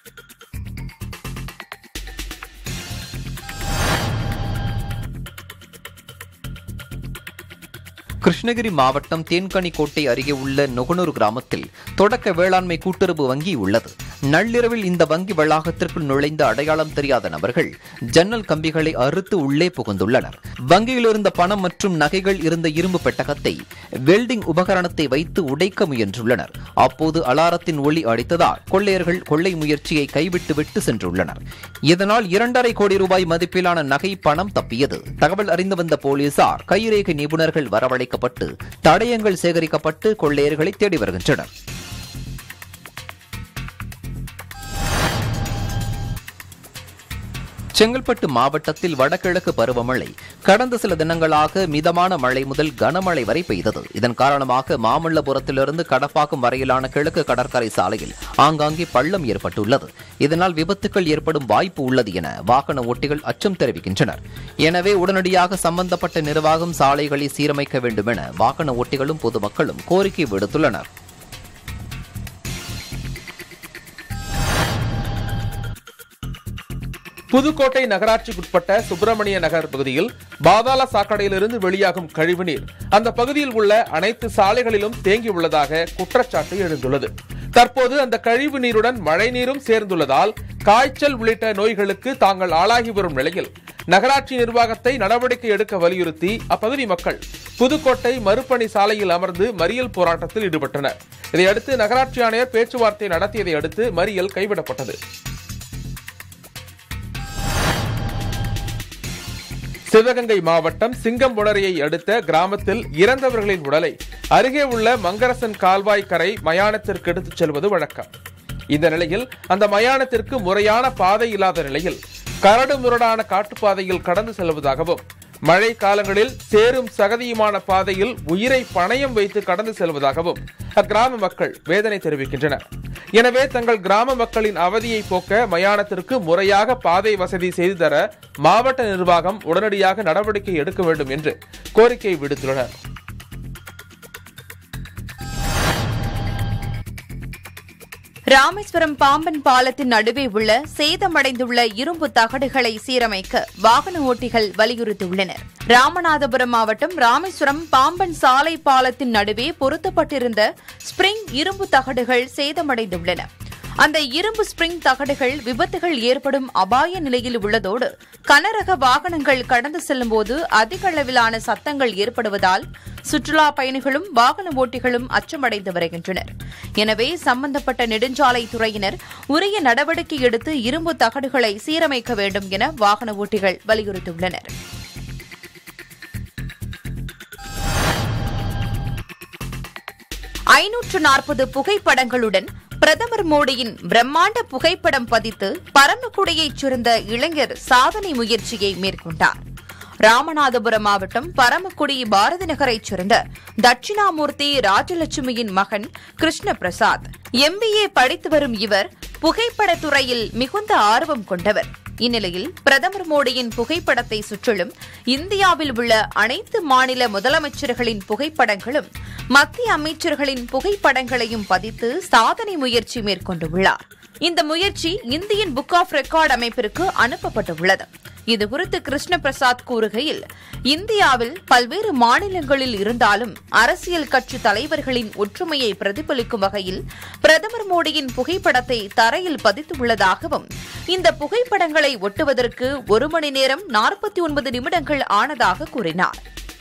கிருஷ்ணகிரி மாவட்டம் தேன்கனிக்கோட்டை அருகே உள்ள நொகனூர் கிராமத்தில் தொடக்க வேளாண்மை கூட்டுறவு வங்கி உள்ளது நள்ளிரவில் இந்த வங்கி வளாகத்திற்குள் நுழைந்த அடையாளம் தெரியாத நபர்கள் ஜன்னல் கம்பிகளை அறுத்து உள்ளே புகுந்துள்ளனர் வங்கியில் இருந்த பணம் மற்றும் நகைகள் இருந்த இரும்பு பெட்டகத்தை வெல்டிங் உபகரணத்தை வைத்து உடைக்க முயன்றுள்ளனர் அப்போது அலாரத்தின் ஒளி அடித்ததால் கொள்ளையர்கள் கொள்ளை முயற்சியை கைவிட்டு விட்டு சென்றுள்ளனர் இதனால் இரண்டரை கோடி ரூபாய் மதிப்பிலான நகை பணம் தப்பியது தகவல் அறிந்து வந்த போலீசார் கைரேகை நிபுணர்கள் வரவழைக்கப்பட்டு தடயங்கள் சேகரிக்கப்பட்டு கொள்ளையர்களை தேடி வருகின்றனர் செங்கல்பட்டு மாவட்டத்தில் வடகிழக்கு பருவமழை கடந்த சில தினங்களாக மிதமான மழை முதல் கனமழை வரை பெய்தது இதன் காரணமாக மாமல்லபுரத்திலிருந்து கடப்பாக்கம் வரையிலான கிழக்கு கடற்கரை சாலையில் ஆங்காங்கே பள்ளம் ஏற்பட்டுள்ளது இதனால் விபத்துகள் ஏற்படும் வாய்ப்பு உள்ளது என வாகன ஓட்டிகள் அச்சம் தெரிவிக்கின்றனர் எனவே உடனடியாக சம்பந்தப்பட்ட நிர்வாகம் சாலைகளை சீரமைக்க வேண்டும் என வாகன ஓட்டிகளும் பொதுமக்களும் கோரிக்கை விடுத்துள்ளனர் புதுக்கோட்டை நகராட்சிக்குட்பட்ட சுப்பிரமணிய நகர் பகுதியில் பாதாள சாக்கடையிலிருந்து வெளியாகும் கழிவுநீர் அந்த பகுதியில் உள்ள அனைத்து சாலைகளிலும் தேங்கியுள்ளதாக குற்றச்சாட்டு எழுந்துள்ளது தற்போது அந்த கழிவு நீருடன் மழைநீரும் சேர்ந்துள்ளதால் காய்ச்சல் உள்ளிட்ட நோய்களுக்கு தாங்கள் ஆளாகி வரும் நிலையில் நகராட்சி நிர்வாகத்தை நடவடிக்கை எடுக்க வலியுறுத்தி அப்பகுதி மக்கள் புதுக்கோட்டை மறுபணி சாலையில் அமர்ந்து மறியல் போராட்டத்தில் ஈடுபட்டனர் இதையடுத்து நகராட்சி ஆணையர் பேச்சுவார்த்தை நடத்தியதை அடுத்து மறியல் கைவிடப்பட்டது சிவகங்கை மாவட்டம் சிங்கம்புணரியை அடுத்த கிராமத்தில் இறந்தவர்களின் உடலை அருகே உள்ள மங்கரசன் கால்வாய் கரை மயானத்திற்கு எடுத்துச் செல்வது வழக்கம் இந்த நிலையில் அந்த மயானத்திற்கு முறையான பாதை இல்லாத நிலையில் கரடு முரடான காட்டுப்பாதையில் கடந்து செல்வதாகவும் மழை காலங்களில் சேரும் சகதியுமான பாதையில் உயிரை பணயம் வைத்து கடந்து செல்வதாகவும் அக்கிராம மக்கள் வேதனை தெரிவிக்கின்றனர் எனவே தங்கள் கிராம மக்களின் அவதியை போக்க மயானத்திற்கு முறையாக பாதை வசதி செய்து தர மாவட்ட நிர்வாகம் உடனடியாக நடவடிக்கை எடுக்க வேண்டும் என்று கோரிக்கை விடுத்துள்ளனர் ராமேஸ்வரம் பாம்பன் பாலத்தின் நடுவே உள்ள சேதமடைந்துள்ள இரும்பு தகடுகளை சீரமைக்க வாகன ஓட்டிகள் வலியுறுத்தியுள்ளனர் ராமநாதபுரம் மாவட்டம் ராமேஸ்வரம் பாம்பன் சாலை பாலத்தின் நடுவே பொருத்தப்பட்டிருந்த ஸ்பிரிங் இரும்பு தகடுகள் சேதமடைந்துள்ளன அந்த இரும்பு ஸ்பிரிங் தகடுகள் விபத்துகள் ஏற்படும் அபாய நிலையில் உள்ளதோடு கனரக வாகனங்கள் கடந்து செல்லும்போது அதிக அளவிலான சத்தங்கள் ஏற்படுவதால் சுற்றுலா பயணிகளும் வாகன ஓட்டிகளும் அச்சமடைந்து வருகின்றனர் எனவே சம்பந்தப்பட்ட நெடுஞ்சாலை துறையினர் உரிய நடவடிக்கை எடுத்து இரும்பு தகடுகளை சீரமைக்க வேண்டும் என வாகன ஓட்டிகள் வலியுறுத்தியுள்ளனர் ஐநூற்று நாற்பது புகைப்படங்களுடன் பிரதமர் மோடியின் பிரம்மாண்ட புகைப்படம் பதித்து பரமக்குடியைச் சேர்ந்த இளைஞர் சாதனை முயற்சியை மேற்கொண்டார் ராமநாதபுரம் மாவட்டம் பரமக்குடி பாரதி நகரைச் சேர்ந்த தட்சிணாமூர்த்தி ராஜலட்சுமியின் மகன் கிருஷ்ண பிரசாத் எம்பிஏ படித்து வரும் இவர் புகைப்படத் துறையில் மிகுந்த ஆர்வம் கொண்டவர் இந்நிலையில் பிரதமர் மோடியின் புகைப்படத்தை சுற்றிலும் இந்தியாவில் உள்ள அனைத்து மாநில முதலமைச்சர்களின் புகைப்படங்களும் மத்திய அமைச்சர்களின் புகைப்படங்களையும் பதித்து சாதனை முயற்சி மேற்கொண்டுள்ளார் இந்த முயற்சி இந்தியன் புக் ஆஃப் ரெக்கார்ட் அமைப்பிற்கு அனுப்பப்பட்டுள்ளது இதுகுறித்து கிருஷ்ண பிரசாத் கூறுகையில் இந்தியாவில் பல்வேறு மாநிலங்களில் இருந்தாலும் அரசியல் கட்சி தலைவர்களின் ஒற்றுமையை பிரதிபலிக்கும் வகையில் பிரதமர் மோடியின் புகைப்படத்தை தரையில் பதித்துள்ளதாகவும் இந்த புகைப்படங்களை ஒட்டுவதற்கு ஒரு மணி நேரம் நாற்பத்தி ஒன்பது நிமிடங்கள் ஆனதாக கூறினார்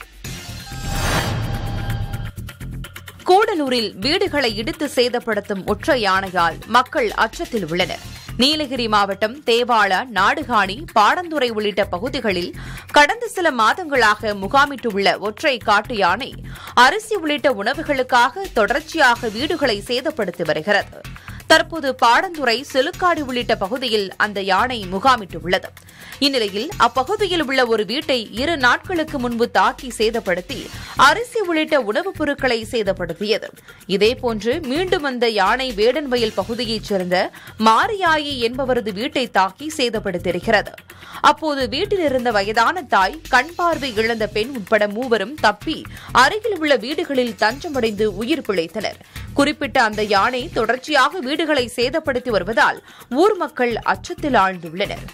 கூடலூரில் வீடுகளை இடித்து சேதப்படுத்தும் ஒற்றை யானையால் மக்கள் அச்சத்தில் உள்ளனர் நீலகிரி மாவட்டம் தேவாளா நாடுகாணி பாடந்துறை உள்ளிட்ட பகுதிகளில் கடந்த சில மாதங்களாக முகாமிட்டுள்ள ஒற்றை காட்டு யானை அரிசி உள்ளிட்ட உணவுகளுக்காக தொடர்ச்சியாக வீடுகளை சேதப்படுத்தி வருகிறது தற்போது பாடந்துறை செலுக்காடு உள்ளிட்ட பகுதியில் அந்த யானை முகாமிட்டுள்ளது இந்நிலையில் அப்பகுதியில் உள்ள ஒரு வீட்டை இரு நாட்களுக்கு முன்பு தாக்கி சேதப்படுத்தி அரிசி உள்ளிட்ட உணவுப் பொருட்களை சேதப்படுத்தியது இதேபோன்று மீண்டும் அந்த யானை வேடன்வயல் பகுதியைச் சேர்ந்த மாரியாயி என்பவரது வீட்டை தாக்கி சேதப்படுத்தியிருக்கிறது அப்போது வீட்டில் இருந்த வயதான தாய் கண் பார்வை இழந்த பெண் உட்பட மூவரும் தப்பி அருகில் உள்ள வீடுகளில் தஞ்சமடைந்து உயிர் பிழைத்தனர் குறிப்பிட்ட அந்த யானை தொடர்ச்சியாக வீடுகளை சேதப்படுத்தி வருவதால் ஊர் மக்கள் அச்சத்தில் ஆழ்ந்துள்ளனர்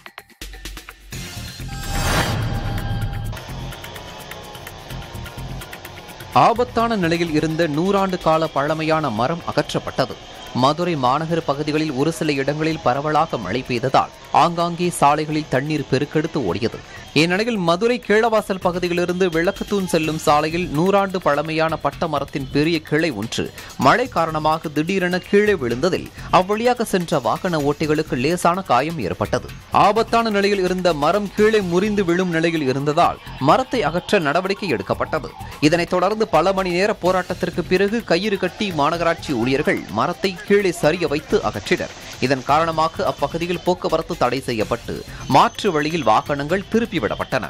ஆபத்தான நிலையில் இருந்த நூறாண்டு கால பழமையான மரம் அகற்றப்பட்டது மதுரை மாநகர பகுதிகளில் ஒரு சில இடங்களில் பரவலாக மழை பெய்ததால் ஆங்காங்கே சாலைகளில் தண்ணீர் பெருக்கெடுத்து ஓடியது இந்நிலையில் மதுரை கீழவாசல் பகுதியிலிருந்து விளக்குத்தூண் செல்லும் சாலையில் நூறாண்டு பழமையான பட்ட மரத்தின் பெரிய கிளை ஒன்று மழை காரணமாக திடீரென கீழே விழுந்ததில் அவ்வழியாக சென்ற வாகன ஓட்டிகளுக்கு லேசான காயம் ஏற்பட்டது ஆபத்தான நிலையில் இருந்த மரம் கீழே முறிந்து விழும் நிலையில் இருந்ததால் மரத்தை அகற்ற நடவடிக்கை எடுக்கப்பட்டது இதனைத் தொடர்ந்து பல மணி நேர போராட்டத்திற்கு பிறகு கயிறு கட்டி மாநகராட்சி ஊழியர்கள் மரத்தை கீழே சரிய வைத்து அகற்றினர் இதன் காரணமாக அப்பகுதியில் போக்குவரத்து தடை செய்யப்பட்டு மாற்று வழியில் வாகனங்கள் திருப்பிவிடப்பட்டன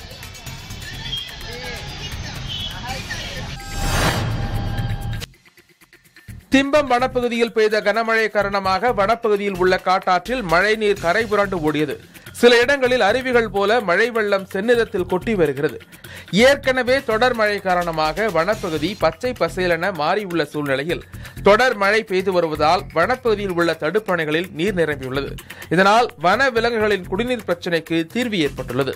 திம்பம் வனப்பகுதியில் பெய்த கனமழை காரணமாக வனப்பகுதியில் உள்ள காட்டாற்றில் மழைநீர் கரை புரண்டு ஓடியது சில இடங்களில் அருவிகள் போல மழை வெள்ளம் செந்நிறத்தில் கொட்டி வருகிறது ஏற்கனவே தொடர் மழை காரணமாக வனப்பகுதி பச்சை பசேலென மாறியுள்ள சூழ்நிலையில் தொடர் மழை பெய்து வருவதால் வனப்பகுதியில் உள்ள தடுப்பணைகளில் நீர் நிரம்பியுள்ளது இதனால் வன விலங்குகளின் குடிநீர் பிரச்சினைக்கு தீர்வு ஏற்பட்டுள்ளது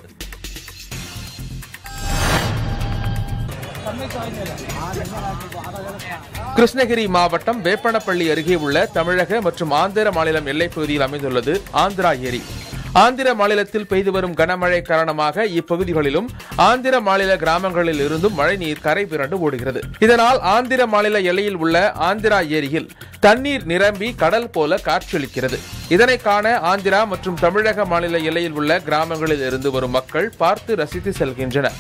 கிருஷ்ணகிரி மாவட்டம் வேப்பனப்பள்ளி அருகே உள்ள தமிழக மற்றும் ஆந்திர மாநிலம் எல்லைப் பகுதியில் அமைந்துள்ளது ஆந்திரா ஏரி ஆந்திர மாநிலத்தில் பெய்து வரும் கனமழை காரணமாக இப்பகுதிகளிலும் ஆந்திர மாநில கிராமங்களில் இருந்தும் மழைநீர் கரை புரண்டு ஓடுகிறது இதனால் ஆந்திர மாநில எல்லையில் உள்ள ஆந்திரா ஏரியில் தண்ணீர் நிரம்பி கடல் போல காட்சியளிக்கிறது இதனை காண ஆந்திரா மற்றும் தமிழக மாநில எல்லையில் உள்ள கிராமங்களில் இருந்து வரும் மக்கள் பார்த்து ரசித்து செல்கின்றனர்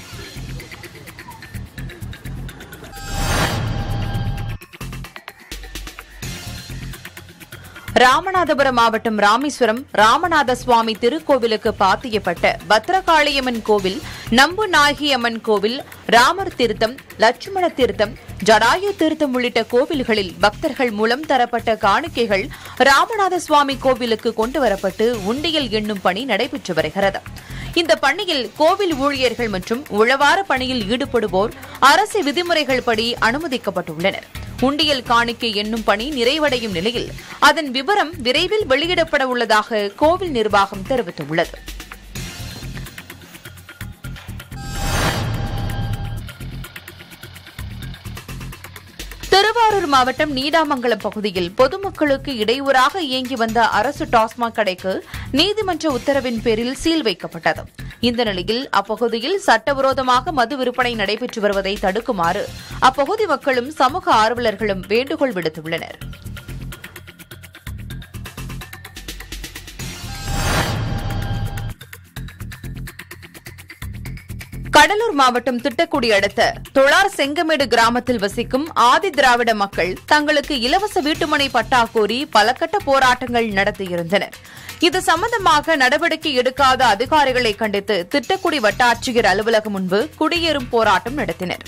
ராமநாதபுரம் மாவட்டம் ராமேஸ்வரம் ராமநாத சுவாமி திருக்கோவிலுக்கு பாத்தியப்பட்ட பத்ரகாளியம்மன் கோவில் நம்பு நாயகி அம்மன் கோவில் ராமர் தீர்த்தம் லட்சுமண தீர்த்தம் ஜடாயு தீர்த்தம் உள்ளிட்ட கோவில்களில் பக்தர்கள் மூலம் தரப்பட்ட காணிக்கைகள் ராமநாத சுவாமி கோவிலுக்கு கொண்டு வரப்பட்டு உண்டியல் எண்ணும் பணி நடைபெற்று வருகிறது இந்த பணியில் கோவில் ஊழியர்கள் மற்றும் உழவார பணியில் ஈடுபடுவோர் அரசு விதிமுறைகள் படி அனுமதிக்கப்பட்டுள்ளனர் உண்டியல் காணிக்கை எண்ணும் பணி நிறைவடையும் நிலையில் அதன் விவரம் விரைவில் வெளியிடப்பட உள்ளதாக கோவில் நிர்வாகம் தெரிவித்துள்ளது திருவாரூர் மாவட்டம் நீடாமங்கலம் பகுதியில் பொதுமக்களுக்கு இடையூறாக இயங்கி வந்த அரசு டாஸ்மாக் கடைக்கு நீதிமன்ற உத்தரவின் பேரில் சீல் வைக்கப்பட்டது இந்த நிலையில் அப்பகுதியில் சட்டவிரோதமாக மது விற்பனை நடைபெற்று வருவதை தடுக்குமாறு அப்பகுதி மக்களும் சமூக ஆர்வலர்களும் வேண்டுகோள் விடுத்துள்ளனர் கடலூர் மாவட்டம் திட்டக்குடி அடுத்த தொழார் செங்கமேடு கிராமத்தில் வசிக்கும் ஆதி திராவிட மக்கள் தங்களுக்கு இலவச வீட்டுமனை பட்டா கோரி பல கட்ட போராட்டங்கள் நடத்தியிருந்தனர் இது சம்பந்தமாக நடவடிக்கை எடுக்காத அதிகாரிகளை கண்டித்து திட்டக்குடி வட்டாட்சியர் அலுவலகம் முன்பு குடியேறும் போராட்டம் நடத்தினர்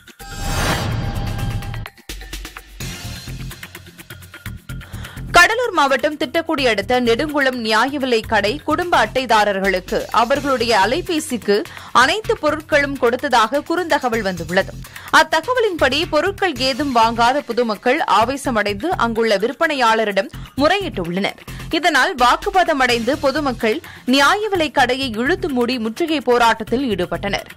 கடலூர் மாவட்டம் திட்டக்குடி அடுத்த நெடுங்குளம் நியாய விலை கடை குடும்ப அட்டைதாரர்களுக்கு அவர்களுடைய அலைபேசிக்கு அனைத்து பொருட்களும் கொடுத்ததாக குறுந்தகவல் வந்துள்ளது அத்தகவலின்படி பொருட்கள் ஏதும் வாங்காத பொதுமக்கள் ஆவேசமடைந்து அங்குள்ள விற்பனையாளரிடம் முறையிட்டுள்ளனர் இதனால் வாக்குவாதம் அடைந்து பொதுமக்கள் நியாய விலை கடையை இழுத்து மூடி முற்றுகை போராட்டத்தில் ஈடுபட்டனர்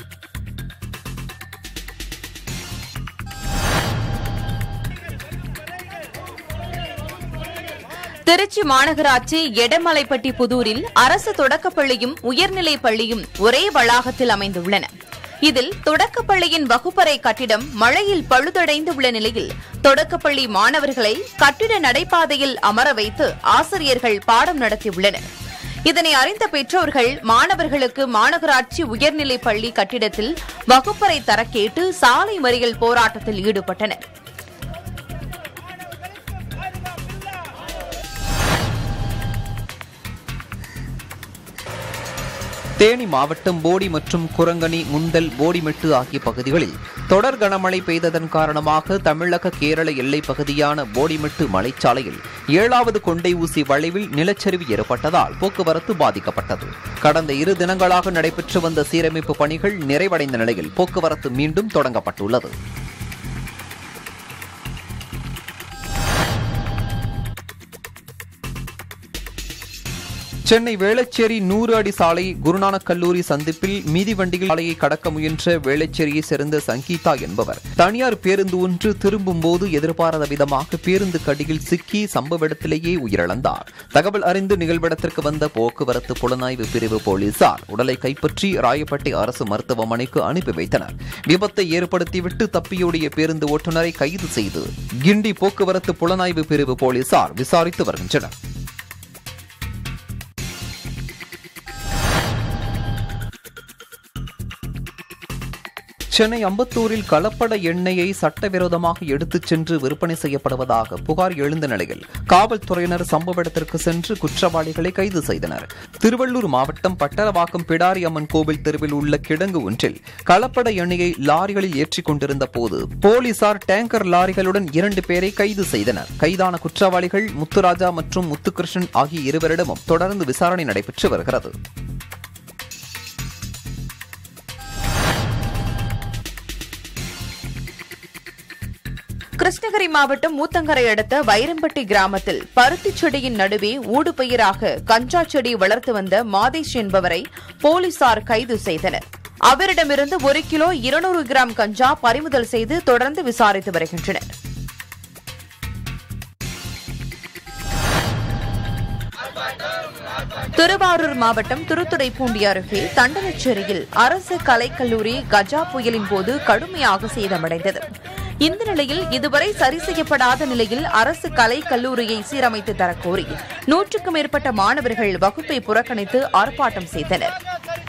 திருச்சி மாநகராட்சி எடமலைப்பட்டி புதூரில் அரசு தொடக்கப்பள்ளியும் உயர்நிலைப் பள்ளியும் ஒரே வளாகத்தில் அமைந்துள்ளன இதில் தொடக்கப்பள்ளியின் வகுப்பறை கட்டிடம் மழையில் பழுதடைந்துள்ள நிலையில் தொடக்கப்பள்ளி மாணவர்களை கட்டிட நடைபாதையில் அமர வைத்து ஆசிரியர்கள் பாடம் நடத்தியுள்ளனர் இதனை அறிந்த பெற்றோர்கள் மாணவர்களுக்கு மாநகராட்சி உயர்நிலைப் பள்ளி கட்டிடத்தில் வகுப்பறை தர கேட்டு சாலை மறியல் போராட்டத்தில் ஈடுபட்டனர் தேனி மாவட்டம் போடி மற்றும் குரங்கணி முந்தல் போடிமெட்டு ஆகிய பகுதிகளில் தொடர் கனமழை பெய்ததன் காரணமாக தமிழக கேரள எல்லைப் பகுதியான போடிமெட்டு மலைச்சாலையில் ஏழாவது கொண்டை ஊசி வளைவில் நிலச்சரிவு ஏற்பட்டதால் போக்குவரத்து பாதிக்கப்பட்டது கடந்த இரு தினங்களாக நடைபெற்று வந்த சீரமைப்பு பணிகள் நிறைவடைந்த நிலையில் போக்குவரத்து மீண்டும் தொடங்கப்பட்டுள்ளது சென்னை வேளச்சேரி நூறு அடி சாலை குருநானக் கல்லூரி சந்திப்பில் மிதிவண்டியில் சாலையை கடக்க முயன்ற வேளச்சேரியை சேர்ந்த சங்கீதா என்பவர் தனியார் பேருந்து ஒன்று திரும்பும் போது எதிர்பாராத விதமாக பேருந்து கடியில் சிக்கி சம்பவ இடத்திலேயே உயிரிழந்தார் தகவல் அறிந்து நிகழ்விடத்திற்கு வந்த போக்குவரத்து புலனாய்வு பிரிவு போலீசார் உடலை கைப்பற்றி ராயப்பேட்டை அரசு மருத்துவமனைக்கு அனுப்பி வைத்தனர் விபத்தை ஏற்படுத்திவிட்டு தப்பியோடிய பேருந்து ஓட்டுநரை கைது செய்து கிண்டி போக்குவரத்து புலனாய்வு பிரிவு போலீசார் விசாரித்து வருகின்றனர் சென்னை அம்பத்தூரில் கலப்பட எண்ணெயை சட்டவிரோதமாக எடுத்துச் சென்று விற்பனை செய்யப்படுவதாக புகார் எழுந்த நிலையில் காவல்துறையினர் சம்பவ இடத்திற்கு சென்று குற்றவாளிகளை கைது செய்தனர் திருவள்ளூர் மாவட்டம் பட்டரவாக்கம் பிடாரி அம்மன் கோவில் தெருவில் உள்ள கிடங்கு ஒன்றில் கலப்பட எண்ணெயை லாரிகளில் ஏற்றிக் கொண்டிருந்த போது போலீசார் டேங்கர் லாரிகளுடன் இரண்டு பேரை கைது செய்தனர் கைதான குற்றவாளிகள் முத்துராஜா மற்றும் முத்துகிருஷ்ணன் ஆகிய இருவரிடமும் தொடர்ந்து விசாரணை நடைபெற்று வருகிறது கிருஷ்ணகிரி மாவட்டம் மூத்தங்கரை அடுத்த வைரம்பட்டி கிராமத்தில் பருத்தி செடியின் நடுவே ஊடுபயிராக கஞ்சா செடி வளர்த்து வந்த மாதேஷ் என்பவரை போலீசார் கைது செய்தனர் அவரிடமிருந்து ஒரு கிலோ இருநூறு கிராம் கஞ்சா பறிமுதல் செய்து தொடர்ந்து விசாரித்து வருகின்றனர் திருவாரூர் மாவட்டம் திருத்துறைப்பூண்டி அருகே தண்டனச்சேரியில் அரசு கலைக்கல்லூரி கஜா புயலின் போது கடுமையாக சேதமடைந்தது இந்த நிலையில் இதுவரை சரி செய்யப்படாத நிலையில் அரசு கலை கல்லூரியை சீரமைத்து தரக்கோரி நூற்றுக்கும் மேற்பட்ட மாணவர்கள் வகுப்பை புறக்கணித்து ஆர்ப்பாட்டம் செய்தனர்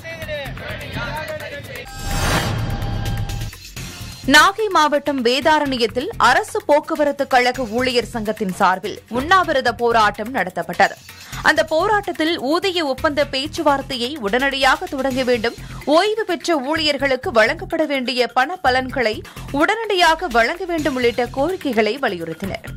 நாகை மாவட்டம் வேதாரண்யத்தில் அரசு போக்குவரத்து கழக ஊழியர் சங்கத்தின் சார்பில் உண்ணாவிரத போராட்டம் நடத்தப்பட்டது அந்த போராட்டத்தில் ஊதிய ஒப்பந்த பேச்சுவார்த்தையை உடனடியாக தொடங்க வேண்டும் ஓய்வு பெற்ற ஊழியர்களுக்கு வழங்கப்பட வேண்டிய பண பலன்களை உடனடியாக வழங்க வேண்டும் உள்ளிட்ட கோரிக்கைகளை வலியுறுத்தினர்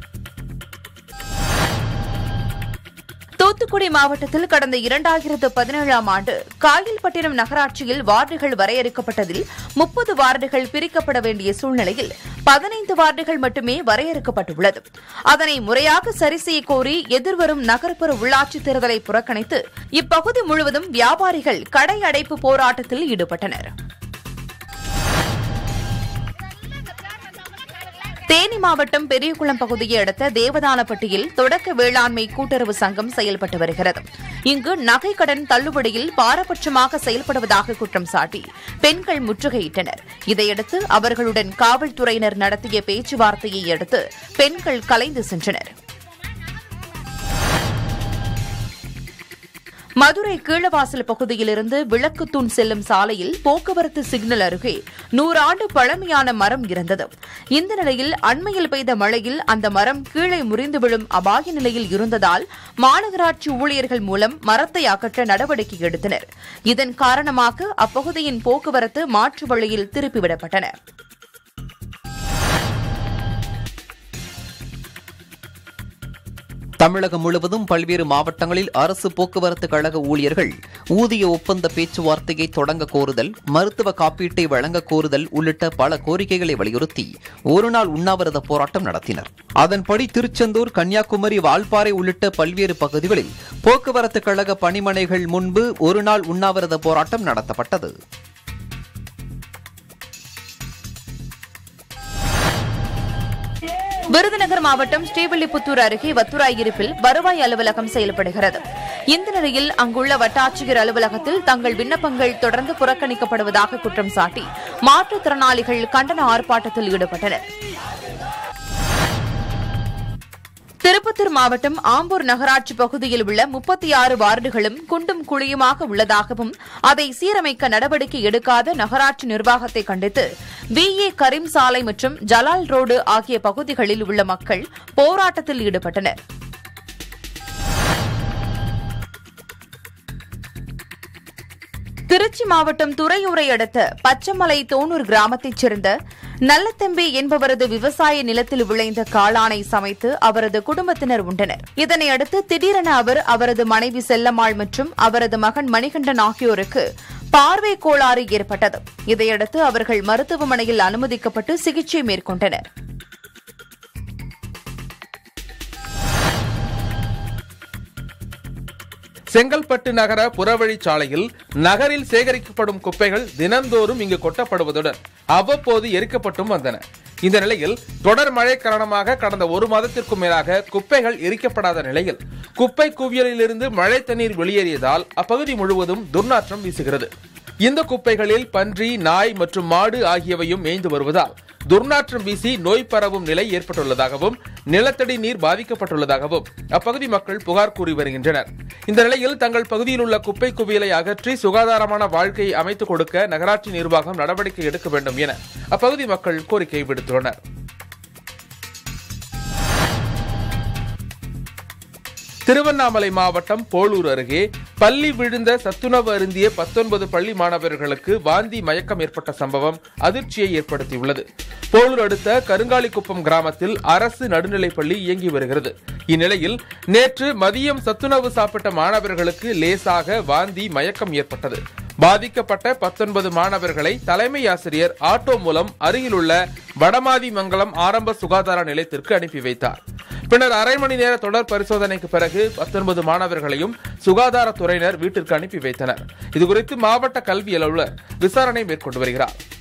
தூத்துக்குடி மாவட்டத்தில் கடந்த இரண்டாயிரத்து பதினேழாம் ஆண்டு காயல்பட்டினம் நகராட்சியில் வார்டுகள் வரையறுக்கப்பட்டதில் முப்பது வார்டுகள் பிரிக்கப்பட வேண்டிய சூழ்நிலையில் பதினைந்து வார்டுகள் மட்டுமே வரையறுக்கப்பட்டுள்ளது அதனை முறையாக சரி செய்ய கோரி எதிர்வரும் நகர்ப்புற உள்ளாட்சித் தேர்தலை புறக்கணித்து இப்பகுதி முழுவதும் வியாபாரிகள் கடை அடைப்பு போராட்டத்தில் ஈடுபட்டனர் தேனி மாவட்டம் பெரியகுளம் பகுதியை அடுத்த தேவதானப்பட்டியில் தொடக்க வேளாண்மை கூட்டுறவு சங்கம் செயல்பட்டு வருகிறது இங்கு நகை கடன் தள்ளுபடியில் பாரபட்சமாக செயல்படுவதாக குற்றம் சாட்டி பெண்கள் முற்றுகையிட்டனர் இதையடுத்து அவர்களுடன் காவல்துறையினர் நடத்திய பேச்சுவார்த்தையை அடுத்து பெண்கள் கலைந்து சென்றனர் மதுரை கீழவாசல் பகுதியிலிருந்து விளக்குத்தூண் செல்லும் சாலையில் போக்குவரத்து சிக்னல் அருகே நூறாண்டு பழமையான மரம் இருந்தது இந்த நிலையில் அண்மையில் பெய்த மழையில் அந்த மரம் கீழே முறிந்து விழும் அபாய நிலையில் இருந்ததால் மாநகராட்சி ஊழியர்கள் மூலம் மரத்தை அகற்ற நடவடிக்கை எடுத்தனர் இதன் காரணமாக அப்பகுதியின் போக்குவரத்து மாற்று வழியில் திருப்பிவிடப்பட்டன தமிழகம் முழுவதும் பல்வேறு மாவட்டங்களில் அரசு போக்குவரத்து கழக ஊழியர்கள் ஊதிய ஒப்பந்த பேச்சுவார்த்தையை தொடங்க கோருதல் மருத்துவ காப்பீட்டை வழங்க கோருதல் உள்ளிட்ட பல கோரிக்கைகளை வலியுறுத்தி ஒருநாள் உண்ணாவிரத போராட்டம் நடத்தினர் அதன்படி திருச்செந்தூர் கன்னியாகுமரி வால்பாறை உள்ளிட்ட பல்வேறு பகுதிகளில் போக்குவரத்து கழக பணிமனைகள் முன்பு ஒருநாள் உண்ணாவிரத போராட்டம் நடத்தப்பட்டது விருதுநகர் மாவட்டம் ஸ்ரீவில்லிபுத்தூர் அருகே வத்துராய் இருப்பில் வருவாய் அலுவலகம் செயல்படுகிறது இந்த நிலையில் அங்குள்ள வட்டாட்சியர் அலுவலகத்தில் தங்கள் விண்ணப்பங்கள் தொடர்ந்து புறக்கணிக்கப்படுவதாக குற்றம் சாட்டி மாற்றுத்திறனாளிகள் கண்டன ஆர்ப்பாட்டத்தில் ஈடுபட்டனர் திருப்பத்தூர் மாவட்டம் ஆம்பூர் நகராட்சி பகுதியில் உள்ள முப்பத்தி ஆறு வார்டுகளும் குண்டும் குழியுமாக உள்ளதாகவும் அதை சீரமைக்க நடவடிக்கை எடுக்காத நகராட்சி நிர்வாகத்தை கண்டித்து வி ஏ கரீம் சாலை மற்றும் ஜலால் ரோடு ஆகிய பகுதிகளில் உள்ள மக்கள் போராட்டத்தில் ஈடுபட்டனர் திருச்சி மாவட்டம் துறையூரை அடுத்த பச்சமலை தோனூர் கிராமத்தைச் சேர்ந்த நல்லத்தம்பி என்பவரது விவசாய நிலத்தில் விளைந்த காளானை சமைத்து அவரது குடும்பத்தினர் உண்டனர் இதனை அடுத்து திடீரென அவர் அவரது மனைவி செல்லம்மாள் மற்றும் அவரது மகன் மணிகண்டன் ஆகியோருக்கு பார்வை கோளாறு ஏற்பட்டது இதையடுத்து அவர்கள் மருத்துவமனையில் அனுமதிக்கப்பட்டு சிகிச்சை மேற்கொண்டனர் செங்கல்பட்டு நகர புறவழிச்சாலையில் நகரில் சேகரிக்கப்படும் குப்பைகள் தினந்தோறும் இங்கு கொட்டப்படுவதுடன் அவ்வப்போது எரிக்கப்பட்டும் வந்தன இந்த நிலையில் தொடர் மழை காரணமாக கடந்த ஒரு மாதத்திற்கும் மேலாக குப்பைகள் எரிக்கப்படாத நிலையில் குப்பை குவியலிலிருந்து மழை தண்ணீர் வெளியேறியதால் அப்பகுதி முழுவதும் துர்நாற்றம் வீசுகிறது இந்த குப்பைகளில் பன்றி நாய் மற்றும் மாடு ஆகியவையும் மேய்ந்து வருவதால் துர்நாற்றம் வீசி நோய் பரவும் நிலை ஏற்பட்டுள்ளதாகவும் நிலத்தடி நீர் பாதிக்கப்பட்டுள்ளதாகவும் அப்பகுதி மக்கள் புகார் கூறி வருகின்றனர் இந்த நிலையில் தங்கள் பகுதியில் உள்ள குப்பை குவியலை அகற்றி சுகாதாரமான வாழ்க்கையை அமைத்துக் கொடுக்க நகராட்சி நிர்வாகம் நடவடிக்கை எடுக்க வேண்டும் என அப்பகுதி மக்கள் கோரிக்கை விடுத்துள்ளனர் திருவண்ணாமலை மாவட்டம் போலூர் அருகே பள்ளி விழுந்த சத்துணவு அருந்திய பத்தொன்பது பள்ளி மாணவர்களுக்கு வாந்தி மயக்கம் ஏற்பட்ட சம்பவம் அதிர்ச்சியை ஏற்படுத்தியுள்ளது போலூர் அடுத்த கருங்காலிக்குப்பம் கிராமத்தில் அரசு நடுநிலைப்பள்ளி இயங்கி வருகிறது இந்நிலையில் நேற்று மதியம் சத்துணவு சாப்பிட்ட மாணவர்களுக்கு லேசாக வாந்தி மயக்கம் ஏற்பட்டது பாதிக்கப்பட்ட பத்தொன்பது மாணவர்களை தலைமை ஆசிரியர் ஆட்டோ மூலம் அருகிலுள்ள வடமாதி மங்கலம் ஆரம்ப சுகாதார நிலையத்திற்கு அனுப்பி வைத்தார் பின்னர் அரை மணி நேர தொடர் பரிசோதனைக்கு பிறகு பத்தொன்பது மாணவர்களையும் சுகாதாரத்துறையினர் வீட்டிற்கு அனுப்பி வைத்தனர் இதுகுறித்து மாவட்ட கல்வி அலுவலர் விசாரணை மேற்கொண்டு வருகிறார்